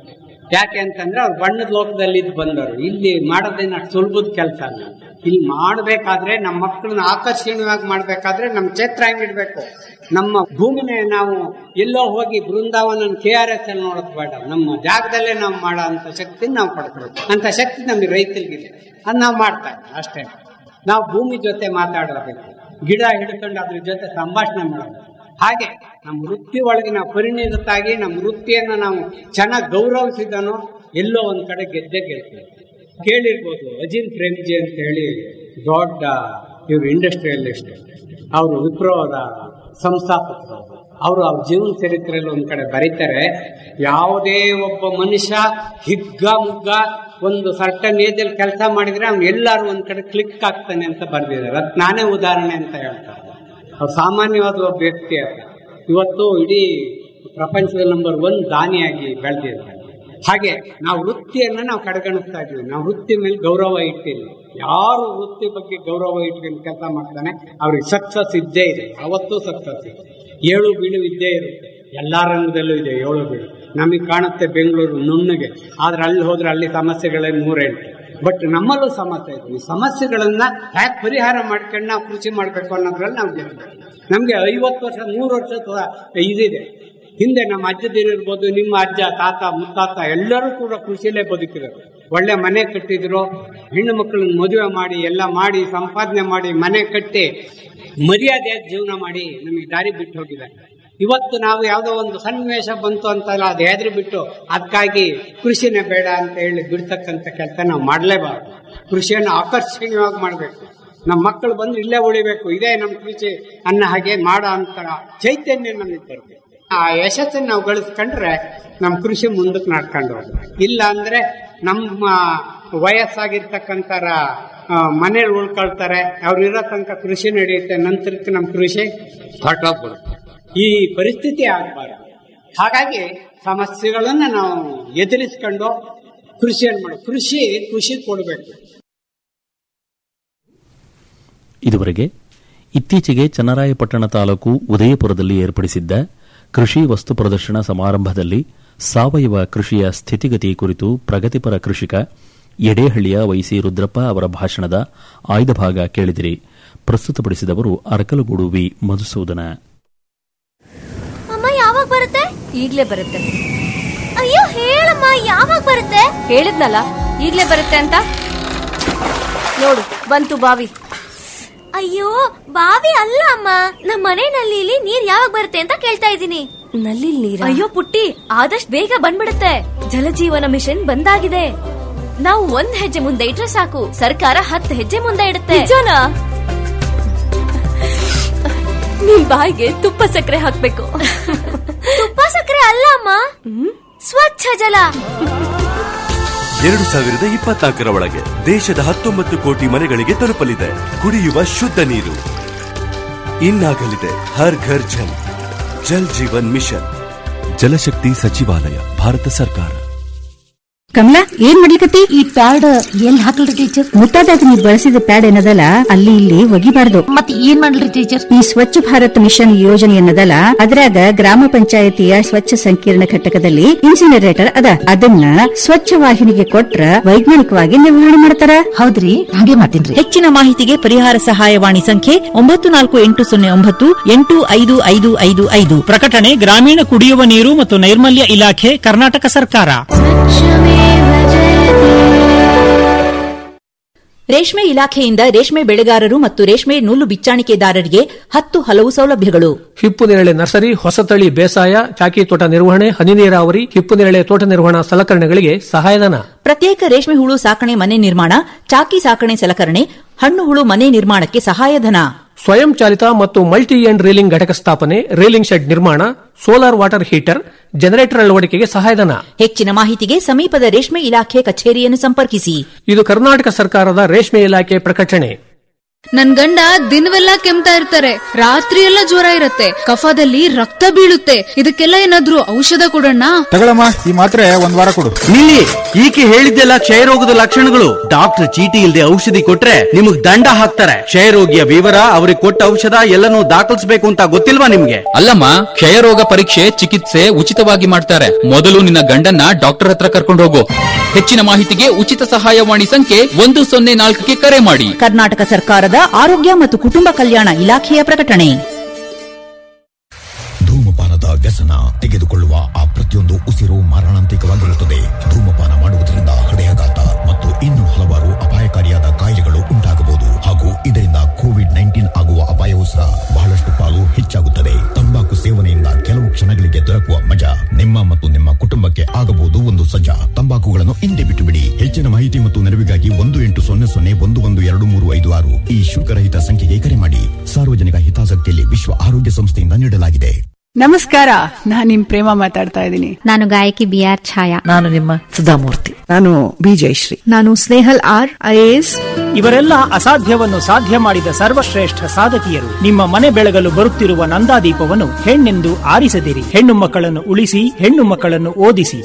ಯಾಕೆ ಅಂತಂದ್ರೆ ಅವ್ರು ಬಣ್ಣದ ಲೋಕದಲ್ಲಿ ಇದ್ದು ಬಂದವರು ಇಲ್ಲಿ ಮಾಡೋದೇನು ಅಷ್ಟು ಸುಲಭದ ಕೆಲಸ ಅಲ್ಲ ಇಲ್ಲಿ ಮಾಡಬೇಕಾದ್ರೆ ನಮ್ಮ ಮಕ್ಕಳನ್ನ ಆಕರ್ಷಣೀಯವಾಗಿ ಮಾಡಬೇಕಾದ್ರೆ ನಮ್ಮ ಕ್ಷೇತ್ರ ಹೆಂಗಿಡ್ಬೇಕು ನಮ್ಮ ಭೂಮಿನೇ ನಾವು ಎಲ್ಲೋ ಹೋಗಿ ಬೃಂದಾವನ ಕೆ ಆರ್ ಎಸ್ ಅಲ್ಲಿ ನೋಡೋದು ಬೇಡ ನಮ್ಮ ಜಾಗದಲ್ಲೇ ನಾವು ಮಾಡೋ ಅಂತ ಶಕ್ತಿ ನಾವು ಪಡ್ಕೊಬೇಕು ಅಂತ ಶಕ್ತಿ ನಮಗೆ ರೈತರಿಗಿದೆ ಅದು ನಾವು ಮಾಡ್ತಾ ಇದ್ದೀವಿ ಅಷ್ಟೇ ನಾವು ಭೂಮಿ ಜೊತೆ ಮಾತಾಡಬೇಕು ಗಿಡ ಹಿಡ್ಕೊಂಡು ಅದ್ರ ಜೊತೆ ಸಂಭಾಷಣೆ ಮಾಡೋದು ಹಾಗೆ ನಮ್ಮ ವೃತ್ತಿ ಒಳಗಿನ ಪರಿಣಿತಾಗಿ ನಮ್ಮ ವೃತ್ತಿಯನ್ನು ನಾವು ಚೆನ್ನಾಗಿ ಗೌರವಿಸಿದನು ಎಲ್ಲೋ ಒಂದ್ ಕಡೆ ಗೆದ್ದೆ ಗೆಲ್ತೀವಿ ಕೇಳಿರ್ಬೋದು ಅಜಿನ್ ಪ್ರೇಮ್ಜಿ ಅಂತ ಹೇಳಿ ದೊಡ್ಡ ಇವರು ಇಂಡಸ್ಟ್ರಿಯಲಿಸ್ಟ್ ಅವರು ವಿಪ್ರೋದ ಸಂಸ್ಥಾಪಕರು ಅವರು ಅವ್ರ ಜೀವನ ಚರಿತ್ರೆಯಲ್ಲಿ ಒಂದ್ ಕಡೆ ಬರೀತಾರೆ ಯಾವುದೇ ಒಬ್ಬ ಮನುಷ್ಯ ಹಿಗ್ಗ ಮುಗ್ಗ ಒಂದು ಸರ್ಟನ್ ಏಜ್ ಅಲ್ಲಿ ಕೆಲಸ ಮಾಡಿದ್ರೆ ಅವ್ನು ಎಲ್ಲಾರು ಒಂದ್ ಕಡೆ ಕ್ಲಿಕ್ ಆಗ್ತಾನೆ ಅಂತ ಬರ್ದಿದ್ದಾರೆ ಅದ್ ನಾನೇ ಉದಾಹರಣೆ ಅಂತ ಹೇಳ್ತಾರೆ ಅವ್ರು ಸಾಮಾನ್ಯವಾದ ಒಬ್ಬ ವ್ಯಕ್ತಿ ಅಲ್ಲ ಇವತ್ತು ಇಡೀ ಪ್ರಪಂಚದ ನಂಬರ್ ಒನ್ ದಾನಿಯಾಗಿ ಬೆಳೆದಿದ್ದಾರೆ ಹಾಗೆ ನಾವು ವೃತ್ತಿಯನ್ನ ನಾವು ಕಡೆಗಣಿಸ್ತಾ ಇದ್ವಿ ನಾವು ವೃತ್ತಿ ಮೇಲೆ ಗೌರವ ಇಟ್ಟಿಲ್ಲ ಯಾರು ವೃತ್ತಿ ಬಗ್ಗೆ ಗೌರವ ಇಟ್ಕೊಂಡು ಕೆಲಸ ಮಾಡ್ತಾನೆ ಅವ್ರಿಗೆ ಸಕ್ಸಸ್ ಇದ್ದೇ ಇದೆ ಅವತ್ತೂ ಸಕ್ಸಸ್ ಇದೆ ಏಳು ಬೀಳು ಇದ್ದೇ ಇರುತ್ತೆ ಎಲ್ಲಾ ರಂಗದಲ್ಲೂ ಇದೆ ಏಳು ಬೀಳು ನಮಗೆ ಕಾಣುತ್ತೆ ಬೆಂಗಳೂರು ನುಣ್ಣಗೆ ಆದ್ರೆ ಅಲ್ಲಿ ಹೋದ್ರೆ ಅಲ್ಲಿ ಸಮಸ್ಯೆಗಳೇ ನೂರೆಂಟು ಬಟ್ ನಮ್ಮಲ್ಲೂ ಸಮಸ್ಯೆ ಇದೆ ಈ ಸಮಸ್ಯೆಗಳನ್ನ ಹ್ಯಾಕ್ ಪರಿಹಾರ ಮಾಡ್ಕೊಂಡು ನಾವು ಕೃಷಿ ಮಾಡ್ಬೇಕು ಅನ್ನೋದ್ರಲ್ಲಿ ನಾವು ಗೆಲ್ಬೇಕು ನಮ್ಗೆ ಐವತ್ತು ವರ್ಷ ನೂರು ವರ್ಷ ತ- ಇದಿದೆ ಹಿಂದೆ ನಮ್ಮ ಅಜ್ಜದಿರಿರ್ಬೋದು ನಿಮ್ಮ ಅಜ್ಜ ತಾತ ಮುತ್ತಾತ ಎಲ್ಲರೂ ಕೂಡ ಕೃಷಿಲೇ ಬದುಕಿರೋರು ಒಳ್ಳೆ ಮನೆ ಕಟ್ಟಿದ್ರು ಹೆಣ್ಣು ಮಕ್ಕಳನ್ನ ಮದುವೆ ಮಾಡಿ ಎಲ್ಲ ಮಾಡಿ ಸಂಪಾದನೆ ಮಾಡಿ ಮನೆ ಕಟ್ಟಿ ಮರ್ಯಾದೆಯಾಗಿ ಜೀವನ ಮಾಡಿ ನಮಗೆ ದಾರಿ ಬಿಟ್ಟು ಹೋಗಿದ್ದಾರೆ ಇವತ್ತು ನಾವು ಯಾವುದೋ ಒಂದು ಸನ್ನಿವೇಶ ಬಂತು ಅಂತಲ್ಲ ಅದು ಹೆದರಿ ಬಿಟ್ಟು ಅದಕ್ಕಾಗಿ ಕೃಷಿನೇ ಬೇಡ ಅಂತ ಹೇಳಿ ಬಿಡ್ತಕ್ಕಂಥ ಕೆಲಸ ನಾವು ಮಾಡಲೇಬಾರ್ದು ಕೃಷಿಯನ್ನು ಆಕರ್ಷಣೀಯವಾಗಿ ಮಾಡಬೇಕು ನಮ್ಮ ಮಕ್ಕಳು ಬಂದು ಇಲ್ಲೇ ಉಳಿಬೇಕು ಇದೇ ನಮ್ಮ ಕೃಷಿ ಅನ್ನ ಹಾಗೆ ಮಾಡೋ ಅಂತ ಚೈತನ್ಯ ನಮಗೆ ಬರಬೇಕು ಆ ಯಶಸ್ಸನ್ನು ನಾವು ಗಳಿಸ್ಕೊಂಡ್ರೆ ನಮ್ಮ ಕೃಷಿ ಮುಂದಕ್ಕೆ ನಡ್ಕೊಂಡು ಹೋಗ್ಬೇಕು ಇಲ್ಲ ಅಂದ್ರೆ ನಮ್ಮ ವಯಸ್ಸಾಗಿರ್ತಕ್ಕಂಥರ ಮನೇಲಿ ಉಳ್ಕೊಳ್ತಾರೆ ಅವ್ರು ಇರೋ ತನಕ ಕೃಷಿ ನಡೆಯುತ್ತೆ ನಂತರಕ್ಕೆ ನಮ್ಮ ಕೃಷಿ ಹೊರಟೋಗ್ಬಿಡುತ್ತೆ ಈ ಪರಿಸ್ಥಿತಿ ಆಗಬಾರ್ದು ಹಾಗಾಗಿ ಸಮಸ್ಯೆಗಳನ್ನ ನಾವು ಎದುರಿಸ್ಕೊಂಡು ಕೃಷಿಯನ್ನು ಮಾಡಿ ಕೃಷಿ ಖುಷಿ ಕೊಡಬೇಕು ಇದುವರೆಗೆ ಇತ್ತೀಚೆಗೆ ಚನ್ನರಾಯಪಟ್ಟಣ ತಾಲೂಕು ಉದಯಪುರದಲ್ಲಿ ಏರ್ಪಡಿಸಿದ್ದ ಕೃಷಿ ವಸ್ತು ಪ್ರದರ್ಶನ ಸಮಾರಂಭದಲ್ಲಿ ಸಾವಯವ ಕೃಷಿಯ ಸ್ಥಿತಿಗತಿ ಕುರಿತು ಪ್ರಗತಿಪರ ಕೃಷಿಕ ಎಡೇಹಳ್ಳಿಯ ವೈಸಿ ರುದ್ರಪ್ಪ ಅವರ ಭಾಷಣದ ಆಯ್ದ ಭಾಗ ಕೇಳಿದಿರಿ ಪ್ರಸ್ತುತಪಡಿಸಿದವರು ಅರಕಲಗೂಡು ವಿ ಮಧುಸೂದನ ಅಮ್ಮ ಯಾವಾಗ ಬರುತ್ತೆ ಈಗ್ಲೇ ಬರುತ್ತೆ ಅಯ್ಯೋ ಹೇಳಮ್ಮ ಯಾವಾಗ ಬರುತ್ತೆ ಹೇಳಿದ್ನಲ್ಲ ಈಗ್ಲೇ ಬರುತ್ತೆ ಅಂತ ನೋಡು ಬಂತು ಬಾವಿ ಅಯ್ಯೋ ಬಾವಿ ಅಲ್ಲ ಅಮ್ಮ ನಮ್ಮ ಮನೆ ನಲ್ಲಿಲಿ ನೀರ್ ಯಾವಾಗ ಬರುತ್ತೆ ಅಂತ ಕೇಳ್ತಾ ಇದ್ದೀನಿ ನಲ್ಲಿ ನೀರ್ ಅಯ್ಯೋ ಪುಟ್ಟಿ ಆದಷ್ಟು ಬೇಗ ಬಂದ್ಬಿಡುತ್ತೆ ಜಲಜೀವನ ಮಿಷನ್ ಬಂದಾಗಿದೆ ನಾವು ಒಂದ್ ಹೆಜ್ಜೆ ಮುಂದೆ ಇಟ್ರೆ ಸಾಕು ಸರ್ಕಾರ ಹತ್ತು ಹೆಜ್ಜೆ ಮುಂದೆ ಇಡುತ್ತೆ ನಿಜನಾ ನಿಮ್ ಬಾಯಿಗೆ ತುಪ್ಪ ಸಕ್ಕರೆ ಹಾಕ್ಬೇಕು ತುಪ್ಪ ಸಕ್ಕರೆ ಅಲ್ಲ ಅಮ್ಮ ಸ್ವಚ್ಛ ಜಲ ಎರಡು ಸಾವಿರದ ಇಪ್ಪತ್ನಾಲ್ಕರ ಒಳಗೆ ದೇಶದ ಹತ್ತೊಂಬತ್ತು ಕೋಟಿ ಮನೆಗಳಿಗೆ ತಲುಪಲಿದೆ ಕುಡಿಯುವ ಶುದ್ಧ ನೀರು ಇನ್ನಾಗಲಿದೆ ಹರ್ ಘರ್ ಜಲ್ ಜಲ್ ಜೀವನ್ ಮಿಷನ್ ಜಲಶಕ್ತಿ ಸಚಿವಾಲಯ ಭಾರತ ಸರ್ಕಾರ ಕಮಲಾ ಏನ್ ಮಾಡ್ಲಿಕತ್ತಿ ಈ ಪ್ಯಾಡ್ ಎಲ್ಲಿ ಹಾಕಲ್ರಿ ಟೀಚರ್ ಮುಟ್ಟಾದಾಗ ನೀವು ಬಳಸಿದ ಪ್ಯಾಡ್ ಏನದಲ್ಲ ಅಲ್ಲಿ ಇಲ್ಲಿ ಒಗಿಬಾರ್ದು ಮತ್ ಏನ್ ಮಾಡ್ಲಿ ಟೀಚರ್ ಈ ಸ್ವಚ್ಛ ಭಾರತ್ ಮಿಷನ್ ಯೋಜನೆ ಏನದಲ್ಲ ಅದ್ರಾಗ ಗ್ರಾಮ ಪಂಚಾಯತಿಯ ಸ್ವಚ್ಛ ಸಂಕೀರ್ಣ ಘಟಕದಲ್ಲಿ ಇನ್ಸಿನರೇಟರ್ ಅದ ಅದನ್ನ ಸ್ವಚ್ಛ ವಾಹಿನಿಗೆ ಕೊಟ್ರ ವೈಜ್ಞಾನಿಕವಾಗಿ ನಿರ್ವಹಣೆ ಮಾಡ್ತಾರ ಹೌದ್ರಿ ಹಾಗೆ ಮಾಡ್ತೀನಿ ಹೆಚ್ಚಿನ ಮಾಹಿತಿಗೆ ಪರಿಹಾರ ಸಹಾಯವಾಣಿ ಸಂಖ್ಯೆ ಒಂಬತ್ತು ನಾಲ್ಕು ಎಂಟು ಸೊನ್ನೆ ಒಂಬತ್ತು ಎಂಟು ಐದು ಐದು ಐದು ಐದು ಪ್ರಕಟಣೆ ಗ್ರಾಮೀಣ ಕುಡಿಯುವ ನೀರು ಮತ್ತು ನೈರ್ಮಲ್ಯ ಇಲಾಖೆ ಕರ್ನಾಟಕ ಸರ್ಕಾರ ರೇಷ್ಮೆ ಇಲಾಖೆಯಿಂದ ರೇಷ್ಮೆ ಬೆಳೆಗಾರರು ಮತ್ತು ರೇಷ್ಮೆ ನೂಲು ಬಿಚ್ಚಾಣಿಕೆದಾರರಿಗೆ ಹತ್ತು ಹಲವು ಸೌಲಭ್ಯಗಳು ಹಿಪ್ಪು ನೇರಳೆ ನರ್ಸರಿ ಹೊಸತಳಿ ಬೇಸಾಯ ಚಾಕಿ ತೋಟ ನಿರ್ವಹಣೆ ಹನಿ ನೀರಾವರಿ ಹಿಪ್ಪು ನೇರಳೆ ತೋಟ ನಿರ್ವಹಣಾ ಸಲಕರಣೆಗಳಿಗೆ ಸಹಾಯಧನ ಪ್ರತ್ಯೇಕ ರೇಷ್ಮೆ ಹುಳು ಸಾಕಣೆ ಮನೆ ನಿರ್ಮಾಣ ಚಾಕಿ ಸಾಕಣೆ ಸಲಕರಣೆ ಹಣ್ಣು ಹುಳು ಮನೆ ನಿರ್ಮಾಣಕ್ಕೆ ಸಹಾಯಧನ ಸ್ವಯಂ ಚಾಲಿತ ಮತ್ತು ಮಲ್ಟಿ ಎಂಡ್ ರೀಲಿಂಗ್ ಘಟಕ ಸ್ಥಾಪನೆ ರೀಲಿಂಗ್ ಶೆಡ್ ನಿರ್ಮಾಣ ಸೋಲಾರ್ ವಾಟರ್ ಹೀಟರ್ ಜನರೇಟರ್ ಅಳವಡಿಕೆಗೆ ಸಹಾಯಧನ ಹೆಚ್ಚಿನ ಮಾಹಿತಿಗೆ ಸಮೀಪದ ರೇಷ್ಮೆ ಇಲಾಖೆ ಕಚೇರಿಯನ್ನು ಸಂಪರ್ಕಿಸಿ ಇದು ಕರ್ನಾಟಕ ಸರ್ಕಾರದ ರೇಷ್ಮೆ ಇಲಾಖೆ ಪ್ರಕಟಣೆ ನನ್ ಗಂಡ ದಿನವೆಲ್ಲ ಕೆಮ್ತಾ ಇರ್ತಾರೆ ರಾತ್ರಿ ಎಲ್ಲ ಜ್ವರ ಇರತ್ತೆ ಕಫದಲ್ಲಿ ರಕ್ತ ಬೀಳುತ್ತೆ ಇದಕ್ಕೆಲ್ಲ ಏನಾದ್ರೂ ಔಷಧ ಕೊಡೋಣ ತಗೊಳಮ್ಮ ಈ ಮಾತ್ರೆ ಒಂದ್ ವಾರ ಕೊಡು ನಿಲ್ಲಿ ಈಕೆ ಹೇಳಿದ್ದೆಲ್ಲ ಕ್ಷಯರೋಗದ ಲಕ್ಷಣಗಳು ಡಾಕ್ಟರ್ ಚೀಟಿ ಇಲ್ಲದೆ ಔಷಧಿ ಕೊಟ್ರೆ ನಿಮಗ್ ದಂಡ ಹಾಕ್ತಾರೆ ಕ್ಷಯರೋಗಿಯ ವಿವರ ಅವ್ರಿಗೆ ಕೊಟ್ಟ ಔಷಧ ಎಲ್ಲನೂ ದಾಖಲಿಸಬೇಕು ಅಂತ ಗೊತ್ತಿಲ್ವಾ ನಿಮ್ಗೆ ಅಲ್ಲಮ್ಮ ಕ್ಷಯರೋಗ ಪರೀಕ್ಷೆ ಚಿಕಿತ್ಸೆ ಉಚಿತವಾಗಿ ಮಾಡ್ತಾರೆ ಮೊದಲು ನಿನ್ನ ಗಂಡನ್ನ ಡಾಕ್ಟರ್ ಹತ್ರ ಕರ್ಕೊಂಡು ಹೋಗು ಹೆಚ್ಚಿನ ಮಾಹಿತಿಗೆ ಉಚಿತ ಸಹಾಯವಾಣಿ ಸಂಖ್ಯೆ ಒಂದು ಸೊನ್ನೆ ನಾಲ್ಕಕ್ಕೆ ಕರೆ ಮಾಡಿ ಕರ್ನಾಟಕ ಸರ್ಕಾರದ ಆರೋಗ್ಯ ಮತ್ತು ಕುಟುಂಬ ಕಲ್ಯಾಣ ಇಲಾಖೆಯ ಪ್ರಕಟಣೆ ಧೂಮಪಾನದ ವ್ಯಸನ ತೆಗೆದುಕೊಳ್ಳುವ ಆ ಪ್ರತಿಯೊಂದು ಉಸಿರು ಮಾರಣಾಂತಿಕವಾಗಿರುತ್ತದೆ ಧೂಮಪಾನ ಮಾಡುವುದರಿಂದ ಹೃದಯಾಘಾತ ಮತ್ತು ಇನ್ನೂ ಹಲವಾರು ಅಪಾಯಕಾರಿಯಾದ ಕಾಯಿಲೆಗಳು ಉಂಟಾಗಬಹುದು ಹಾಗೂ ಇದರಿಂದ ಕೋವಿಡ್ ನೈನ್ಟೀನ್ ಆಗುವ ಅಪಾಯವೂ ಸಹ ಬಹಳಷ್ಟು ಪಾಲು ಹೆಚ್ಚಾಗುತ್ತದೆ ತಂಬಾಕು ಸೇವನೆಯಿಂದ ಕೆಲವು ಕ್ಷಣಗಳಿಗೆ ದೊರಕುವ ಮಜಾ ನಿಮ್ಮ ಮತ್ತು ನಿಮ್ಮ ಕುಟುಂಬಕ್ಕೆ ಆಗಬಹುದು ಒಂದು ಸಜ್ಜಾ ತಂಬಾಕುಗಳನ್ನು ಹಿಂದೆ ಬಿಟ್ಟು ಬಿಡಿ ಹೆಚ್ಚಿನ ಮಾಹಿತಿ ಮತ್ತು ನೆರವಿಗಾಗಿ ಒಂದು ಎಂಟು ಸೊನ್ನೆ ಸೊನ್ನೆ ಒಂದು ಒಂದು ಎರಡು ಮೂರು ಐದು ಆರು ಈ ಶುಲ್ಕರಹಿತ ಸಂಖ್ಯೆಗೆ ಕರೆ ಮಾಡಿ ಸಾರ್ವಜನಿಕ ಹಿತಾಸಕ್ತಿಯಲ್ಲಿ ವಿಶ್ವ ಆರೋಗ್ಯ ಸಂಸ್ಥೆಯಿಂದ ನೀಡಲಾಗಿದೆ ನಮಸ್ಕಾರ ನಾನ್ ನಿಮ್ ಪ್ರೇಮ ಮಾತಾಡ್ತಾ ಇದ್ದೀನಿ ನಾನು ಗಾಯಕಿ ಬಿ ಆರ್ ಛಾಯಾ ನಾನು ನಿಮ್ಮ ಸುಧಾಮೂರ್ತಿ ನಾನು ಬಿ ಜಯಶ್ರೀ ನಾನು ಸ್ನೇಹಲ್ ಆರ್ ಐಎಎಸ್ ಇವರೆಲ್ಲ ಅಸಾಧ್ಯವನ್ನು ಸಾಧ್ಯ ಮಾಡಿದ ಸರ್ವಶ್ರೇಷ್ಠ ಸಾಧಕಿಯರು ನಿಮ್ಮ ಮನೆ ಬೆಳಗಲು ಬರುತ್ತಿರುವ ನಂದಾದೀಪವನ್ನು ಹೆಣ್ಣೆಂದು ಆರಿಸದಿರಿ ಹೆಣ್ಣು ಮಕ್ಕಳನ್ನು ಉಳಿಸಿ ಹೆಣ್ಣು ಮಕ್ಕಳನ್ನು ಓದಿಸಿ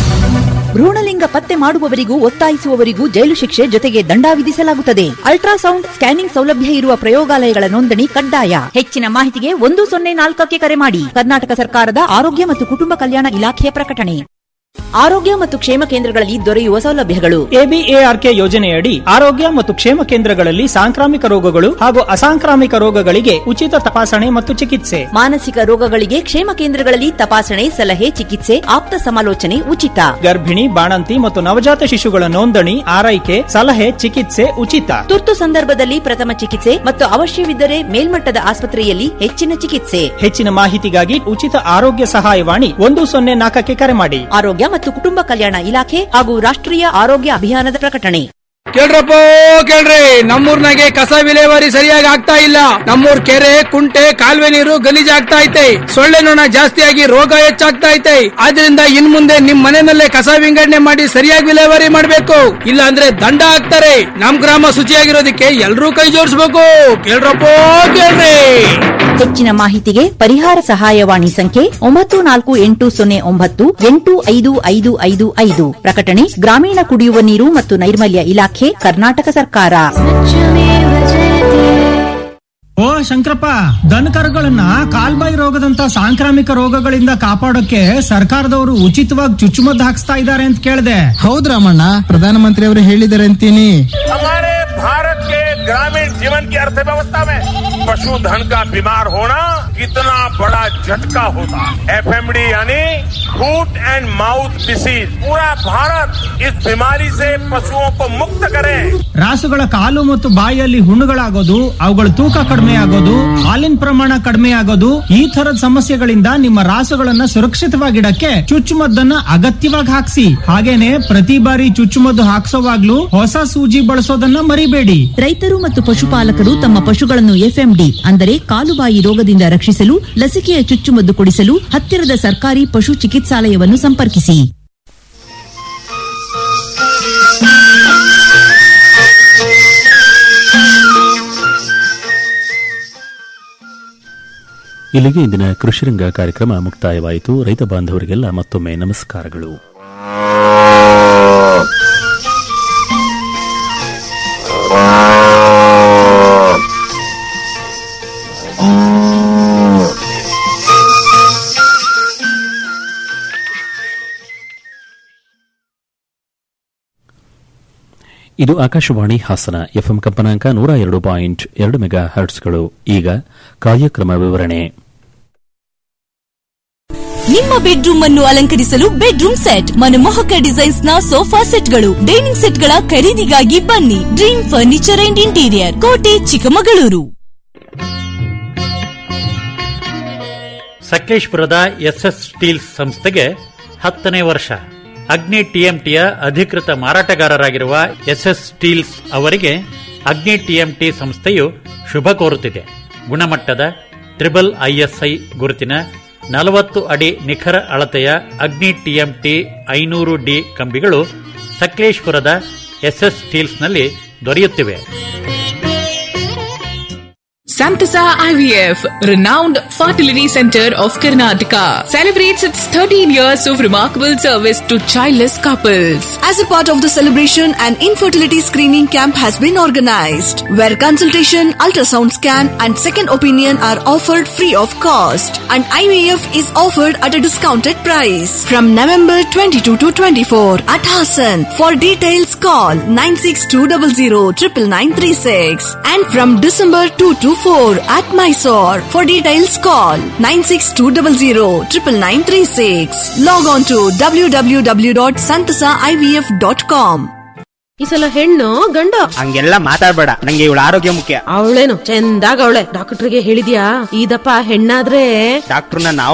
ಭ್ರೂಣಲಿಂಗ ಪತ್ತೆ ಮಾಡುವವರಿಗೂ ಒತ್ತಾಯಿಸುವವರಿಗೂ ಜೈಲು ಶಿಕ್ಷೆ ಜೊತೆಗೆ ದಂಡ ವಿಧಿಸಲಾಗುತ್ತದೆ ಅಲ್ಟ್ರಾಸೌಂಡ್ ಸ್ಕ್ಯಾನಿಂಗ್ ಸೌಲಭ್ಯ ಇರುವ ಪ್ರಯೋಗಾಲಯಗಳ ನೋಂದಣಿ ಕಡ್ಡಾಯ ಹೆಚ್ಚಿನ ಮಾಹಿತಿಗೆ ಒಂದು ಸೊನ್ನೆ ನಾಲ್ಕಕ್ಕೆ ಕರೆ ಮಾಡಿ ಕರ್ನಾಟಕ ಸರ್ಕಾರದ ಆರೋಗ್ಯ ಮತ್ತು ಕುಟುಂಬ ಕಲ್ಯಾಣ ಇಲಾಖೆಯ ಪ್ರಕಟಣೆ ಆರೋಗ್ಯ ಮತ್ತು ಕ್ಷೇಮ ಕೇಂದ್ರಗಳಲ್ಲಿ ದೊರೆಯುವ ಸೌಲಭ್ಯಗಳು ಎಬಿಎಆರ್ಕೆ ಯೋಜನೆಯಡಿ ಆರೋಗ್ಯ ಮತ್ತು ಕ್ಷೇಮ ಕೇಂದ್ರಗಳಲ್ಲಿ ಸಾಂಕ್ರಾಮಿಕ ರೋಗಗಳು ಹಾಗೂ ಅಸಾಂಕ್ರಾಮಿಕ ರೋಗಗಳಿಗೆ ಉಚಿತ ತಪಾಸಣೆ ಮತ್ತು ಚಿಕಿತ್ಸೆ ಮಾನಸಿಕ ರೋಗಗಳಿಗೆ ಕ್ಷೇಮ ಕೇಂದ್ರಗಳಲ್ಲಿ ತಪಾಸಣೆ ಸಲಹೆ ಚಿಕಿತ್ಸೆ ಆಪ್ತ ಸಮಾಲೋಚನೆ ಉಚಿತ ಗರ್ಭಿಣಿ ಬಾಣಂತಿ ಮತ್ತು ನವಜಾತ ಶಿಶುಗಳ ನೋಂದಣಿ ಆರೈಕೆ ಸಲಹೆ ಚಿಕಿತ್ಸೆ ಉಚಿತ ತುರ್ತು ಸಂದರ್ಭದಲ್ಲಿ ಪ್ರಥಮ ಚಿಕಿತ್ಸೆ ಮತ್ತು ಅವಶ್ಯವಿದ್ದರೆ ಮೇಲ್ಮಟ್ಟದ ಆಸ್ಪತ್ರೆಯಲ್ಲಿ ಹೆಚ್ಚಿನ ಚಿಕಿತ್ಸೆ ಹೆಚ್ಚಿನ ಮಾಹಿತಿಗಾಗಿ ಉಚಿತ ಆರೋಗ್ಯ ಸಹಾಯವಾಣಿ ಒಂದು ಸೊನ್ನೆ ನಾಲ್ಕಕ್ಕೆ ಕರೆ ಮಾಡಿ ಆರೋಗ್ಯ ಮತ್ತು ಕುಟುಂಬ ಕಲ್ಯಾಣ ಇಲಾಖೆ ಹಾಗೂ ರಾಷ್ಟ್ರೀಯ ಆರೋಗ್ಯ ಅಭಿಯಾನದ ಪ್ರಕಟಣೆ ಕೇಳ್ರಪ್ಪ ಕೇಳ್ರಿ ನಮ್ಮೂರ್ನಾಗೆ ಕಸ ವಿಲೇವಾರಿ ಸರಿಯಾಗಿ ಆಗ್ತಾ ಇಲ್ಲ ನಮ್ಮೂರ್ ಕೆರೆ ಕುಂಟೆ ಕಾಲುವೆ ನೀರು ಗಲೀಜಾಗ್ತಾ ಐತೆ ಸೊಳ್ಳೆ ನೊಣ ಜಾಸ್ತಿಯಾಗಿ ರೋಗ ಹೆಚ್ಚಾಗ್ತಾ ಐತೆ ಆದ್ರಿಂದ ಇನ್ ಮುಂದೆ ನಿಮ್ ಮನೆಯಲ್ಲೇ ಕಸ ವಿಂಗಡಣೆ ಮಾಡಿ ಸರಿಯಾಗಿ ವಿಲೇವಾರಿ ಮಾಡ್ಬೇಕು ಇಲ್ಲ ಅಂದ್ರೆ ದಂಡ ಹಾಕ್ತಾರೆ ನಮ್ ಗ್ರಾಮ ಶುಚಿಯಾಗಿರೋದಕ್ಕೆ ಎಲ್ರೂ ಕೈ ಜೋಡಿಸ್ಬೇಕು ಕೇಳ್ರಪ್ಪ ಕೇಳ್ರಿ ಹೆಚ್ಚಿನ ಮಾಹಿತಿಗೆ ಪರಿಹಾರ ಸಹಾಯವಾಣಿ ಸಂಖ್ಯೆ ಒಂಬತ್ತು ನಾಲ್ಕು ಎಂಟು ಸೊನ್ನೆ ಒಂಬತ್ತು ಎಂಟು ಐದು ಐದು ಐದು ಐದು ಪ್ರಕಟಣೆ ಗ್ರಾಮೀಣ ಕುಡಿಯುವ ನೀರು ಮತ್ತು ನೈರ್ಮಲ್ಯ ಇಲಾಖೆ ಕರ್ನಾಟಕ ಸರ್ಕಾರ ಓ ಶಂಕರಪ್ಪ ದನಕರುಗಳನ್ನ ಕಾಲ್ಬಾಯಿ ರೋಗದಂತ ಸಾಂಕ್ರಾಮಿಕ ರೋಗಗಳಿಂದ ಕಾಪಾಡೋಕೆ ಸರ್ಕಾರದವರು ಉಚಿತವಾಗಿ ಚುಚ್ಚುಮದ್ದು ಹಾಕ್ಸ್ತಾ ಇದ್ದಾರೆ ಅಂತ ಕೇಳಿದೆ ಹೌದ್ ರಾಮಣ್ಣ ಪ್ರಧಾನಮಂತ್ರಿ ಅವರು ಹೇಳಿದ್ದಾರೆ ಅಂತೀನಿ हमारे भारत के ग्रामीण जीवन की अर्थव्यवस्था में पशुधन का बीमार होना कितना बड़ा झटका होता है एफएमडी यानी फूट एंड माउथ डिसीज पूरा भारत इस बीमारी से पशुओं को मुक्त करे ರಾಸುಗಳ ಕಾಲು ಮತ್ತು ಬಾಯಿಯಲ್ಲಿ ಹುಣ್ಣುಗಳಾಗೋದು ಅವುಗಳ ತೂಕ ಕಡಿಮೆ ಆಗೋದು ಹಾಲಿನ ಪ್ರಮಾಣ ಕಡಿಮೆ ಆಗೋದು ಈ ತರದ ಸಮಸ್ಯೆಗಳಿಂದ ನಿಮ್ಮ ರಾಸುಗಳನ್ನ ಸುರಕ್ಷಿತವಾಗಿಡಕ್ಕೆ ಚುಚ್ಚುಮದ್ದನ್ನ ಅಗತ್ಯವಾಗಿ ಹಾಕ್ಸಿ ಹಾಗೇನೆ ಪ್ರತಿ ಬಾರಿ ಚುಚ್ಚುಮದ್ದು ಹಾಕ್ಸೋವಾಗ್ಲೂ ಹೊಸ ಸೂಜಿ ಬಳಸೋದನ್ನ ಮರಿಬೇಡಿ ರೈತರು ಮತ್ತು ಪಶುಪಾಲಕರು ತಮ್ಮ ಪಶುಗಳನ್ನು ಎಫ್ಎಂಡಿ ಅಂದರೆ ಕಾಲುಬಾಯಿ ರೋಗದಿಂದ ರಕ್ಷಿಸಲು ಲಸಿಕೆಯ ಚುಚ್ಚುಮದ್ದು ಕೊಡಿಸಲು ಹತ್ತಿರದ ಸರ್ಕಾರಿ ಪಶು ಚಿಕಿತ್ಸಾಲಯವನ್ನು ಸಂಪರ್ಕಿಸಿ ಇಲ್ಲಿಗೆ ಇಂದಿನ ಕೃಷಿರಂಗ ಕಾರ್ಯಕ್ರಮ ಮುಕ್ತಾಯವಾಯಿತು ರೈತ ಬಾಂಧವರಿಗೆಲ್ಲ ಮತ್ತೊಮ್ಮೆ ನಮಸ್ಕಾರಗಳು ಇದು ಆಕಾಶವಾಣಿ ಹಾಸನ ಎಫ್ಎಂ ಕಂಪನಾಂಕ ನೂರ ಎರಡು ಪಾಯಿಂಟ್ ಎರಡು ಮೆಗಾ ಹರ್ಟ್ಸ್ಗಳು ಈಗ ಕಾರ್ಯಕ್ರಮ ವಿವರಣೆ ನಿಮ್ಮ ಬೆಡ್ರೂಮ್ ಅನ್ನು ಅಲಂಕರಿಸಲು ಬೆಡ್ರೂಮ್ ಸೆಟ್ ಮನಮೋಹಕ ಡಿಸೈನ್ಸ್ ನ ಸೋಫಾ ಸೆಟ್ಗಳು ಡೈನಿಂಗ್ ಸೆಟ್ಗಳ ಖರೀದಿಗಾಗಿ ಬನ್ನಿ ಡ್ರೀಮ್ ಫರ್ನಿಚರ್ ಅಂಡ್ ಇಂಟೀರಿಯರ್ ಕೋಟೆ ಚಿಕ್ಕಮಗಳೂರು ಸಕಲೇಶ್ಪುರದ ಎಸ್ಎಸ್ ಸ್ಟೀಲ್ಸ್ ಸಂಸ್ಥೆಗೆ ಹತ್ತನೇ ವರ್ಷ ಅಗ್ನಿ ಟಿಎಂಟಿಯ ಅಧಿಕೃತ ಮಾರಾಟಗಾರರಾಗಿರುವ ಎಸ್ಎಸ್ ಸ್ಟೀಲ್ಸ್ ಅವರಿಗೆ ಅಗ್ನಿ ಟಿಎಂಟಿ ಸಂಸ್ಥೆಯು ಶುಭ ಕೋರುತ್ತಿದೆ ಗುಣಮಟ್ಟದ ಟ್ರಿಬಲ್ ಐಎಸ್ಐ ಗುರುತಿನ ನಲವತ್ತು ಅಡಿ ನಿಖರ ಅಳತೆಯ ಅಗ್ನಿ ಟಿಎಂಟಿ ಐನೂರು ಡಿ ಕಂಬಿಗಳು ಸಕಲೇಶ್ಪುರದ ಎಸ್ಎಸ್ ಸ್ಟೀಲ್ಸ್ನಲ್ಲಿ ದೊರೆಯುತ್ತಿವೆ Santasa IVF, renowned fertility center of Karnataka, celebrates its 13 years of remarkable service to childless couples. As a part of the celebration, an infertility screening camp has been organized, where consultation, ultrasound scan, and second opinion are offered free of cost. And IVF is offered at a discounted price from November 22 to 24 at Hassan. For details, call 96200936 and from December 2 to 4 at Mysore. For details, call 96200936. Log on to www.santasaivf.com. ಈ ಸಲ ಹೆಣ್ಣು ಗಂಡು ಹಂಗೆಲ್ಲ ಮಾತಾಡ್ಬೇಡ ನಂಗೆ ಇವಳ ಆರೋಗ್ಯ ಮುಖ್ಯ ಅವಳೇನು ಚಂದಾಗ ಅವಳೆ ಡಾಕ್ಟರ್ಗೆ ಹೇಳಿದ್ಯಾ ಇದಪ್ಪ ಹೆಣ್ಣಾದ್ರೆ ಡಾಕ್ಟರ್ನ ನಾವು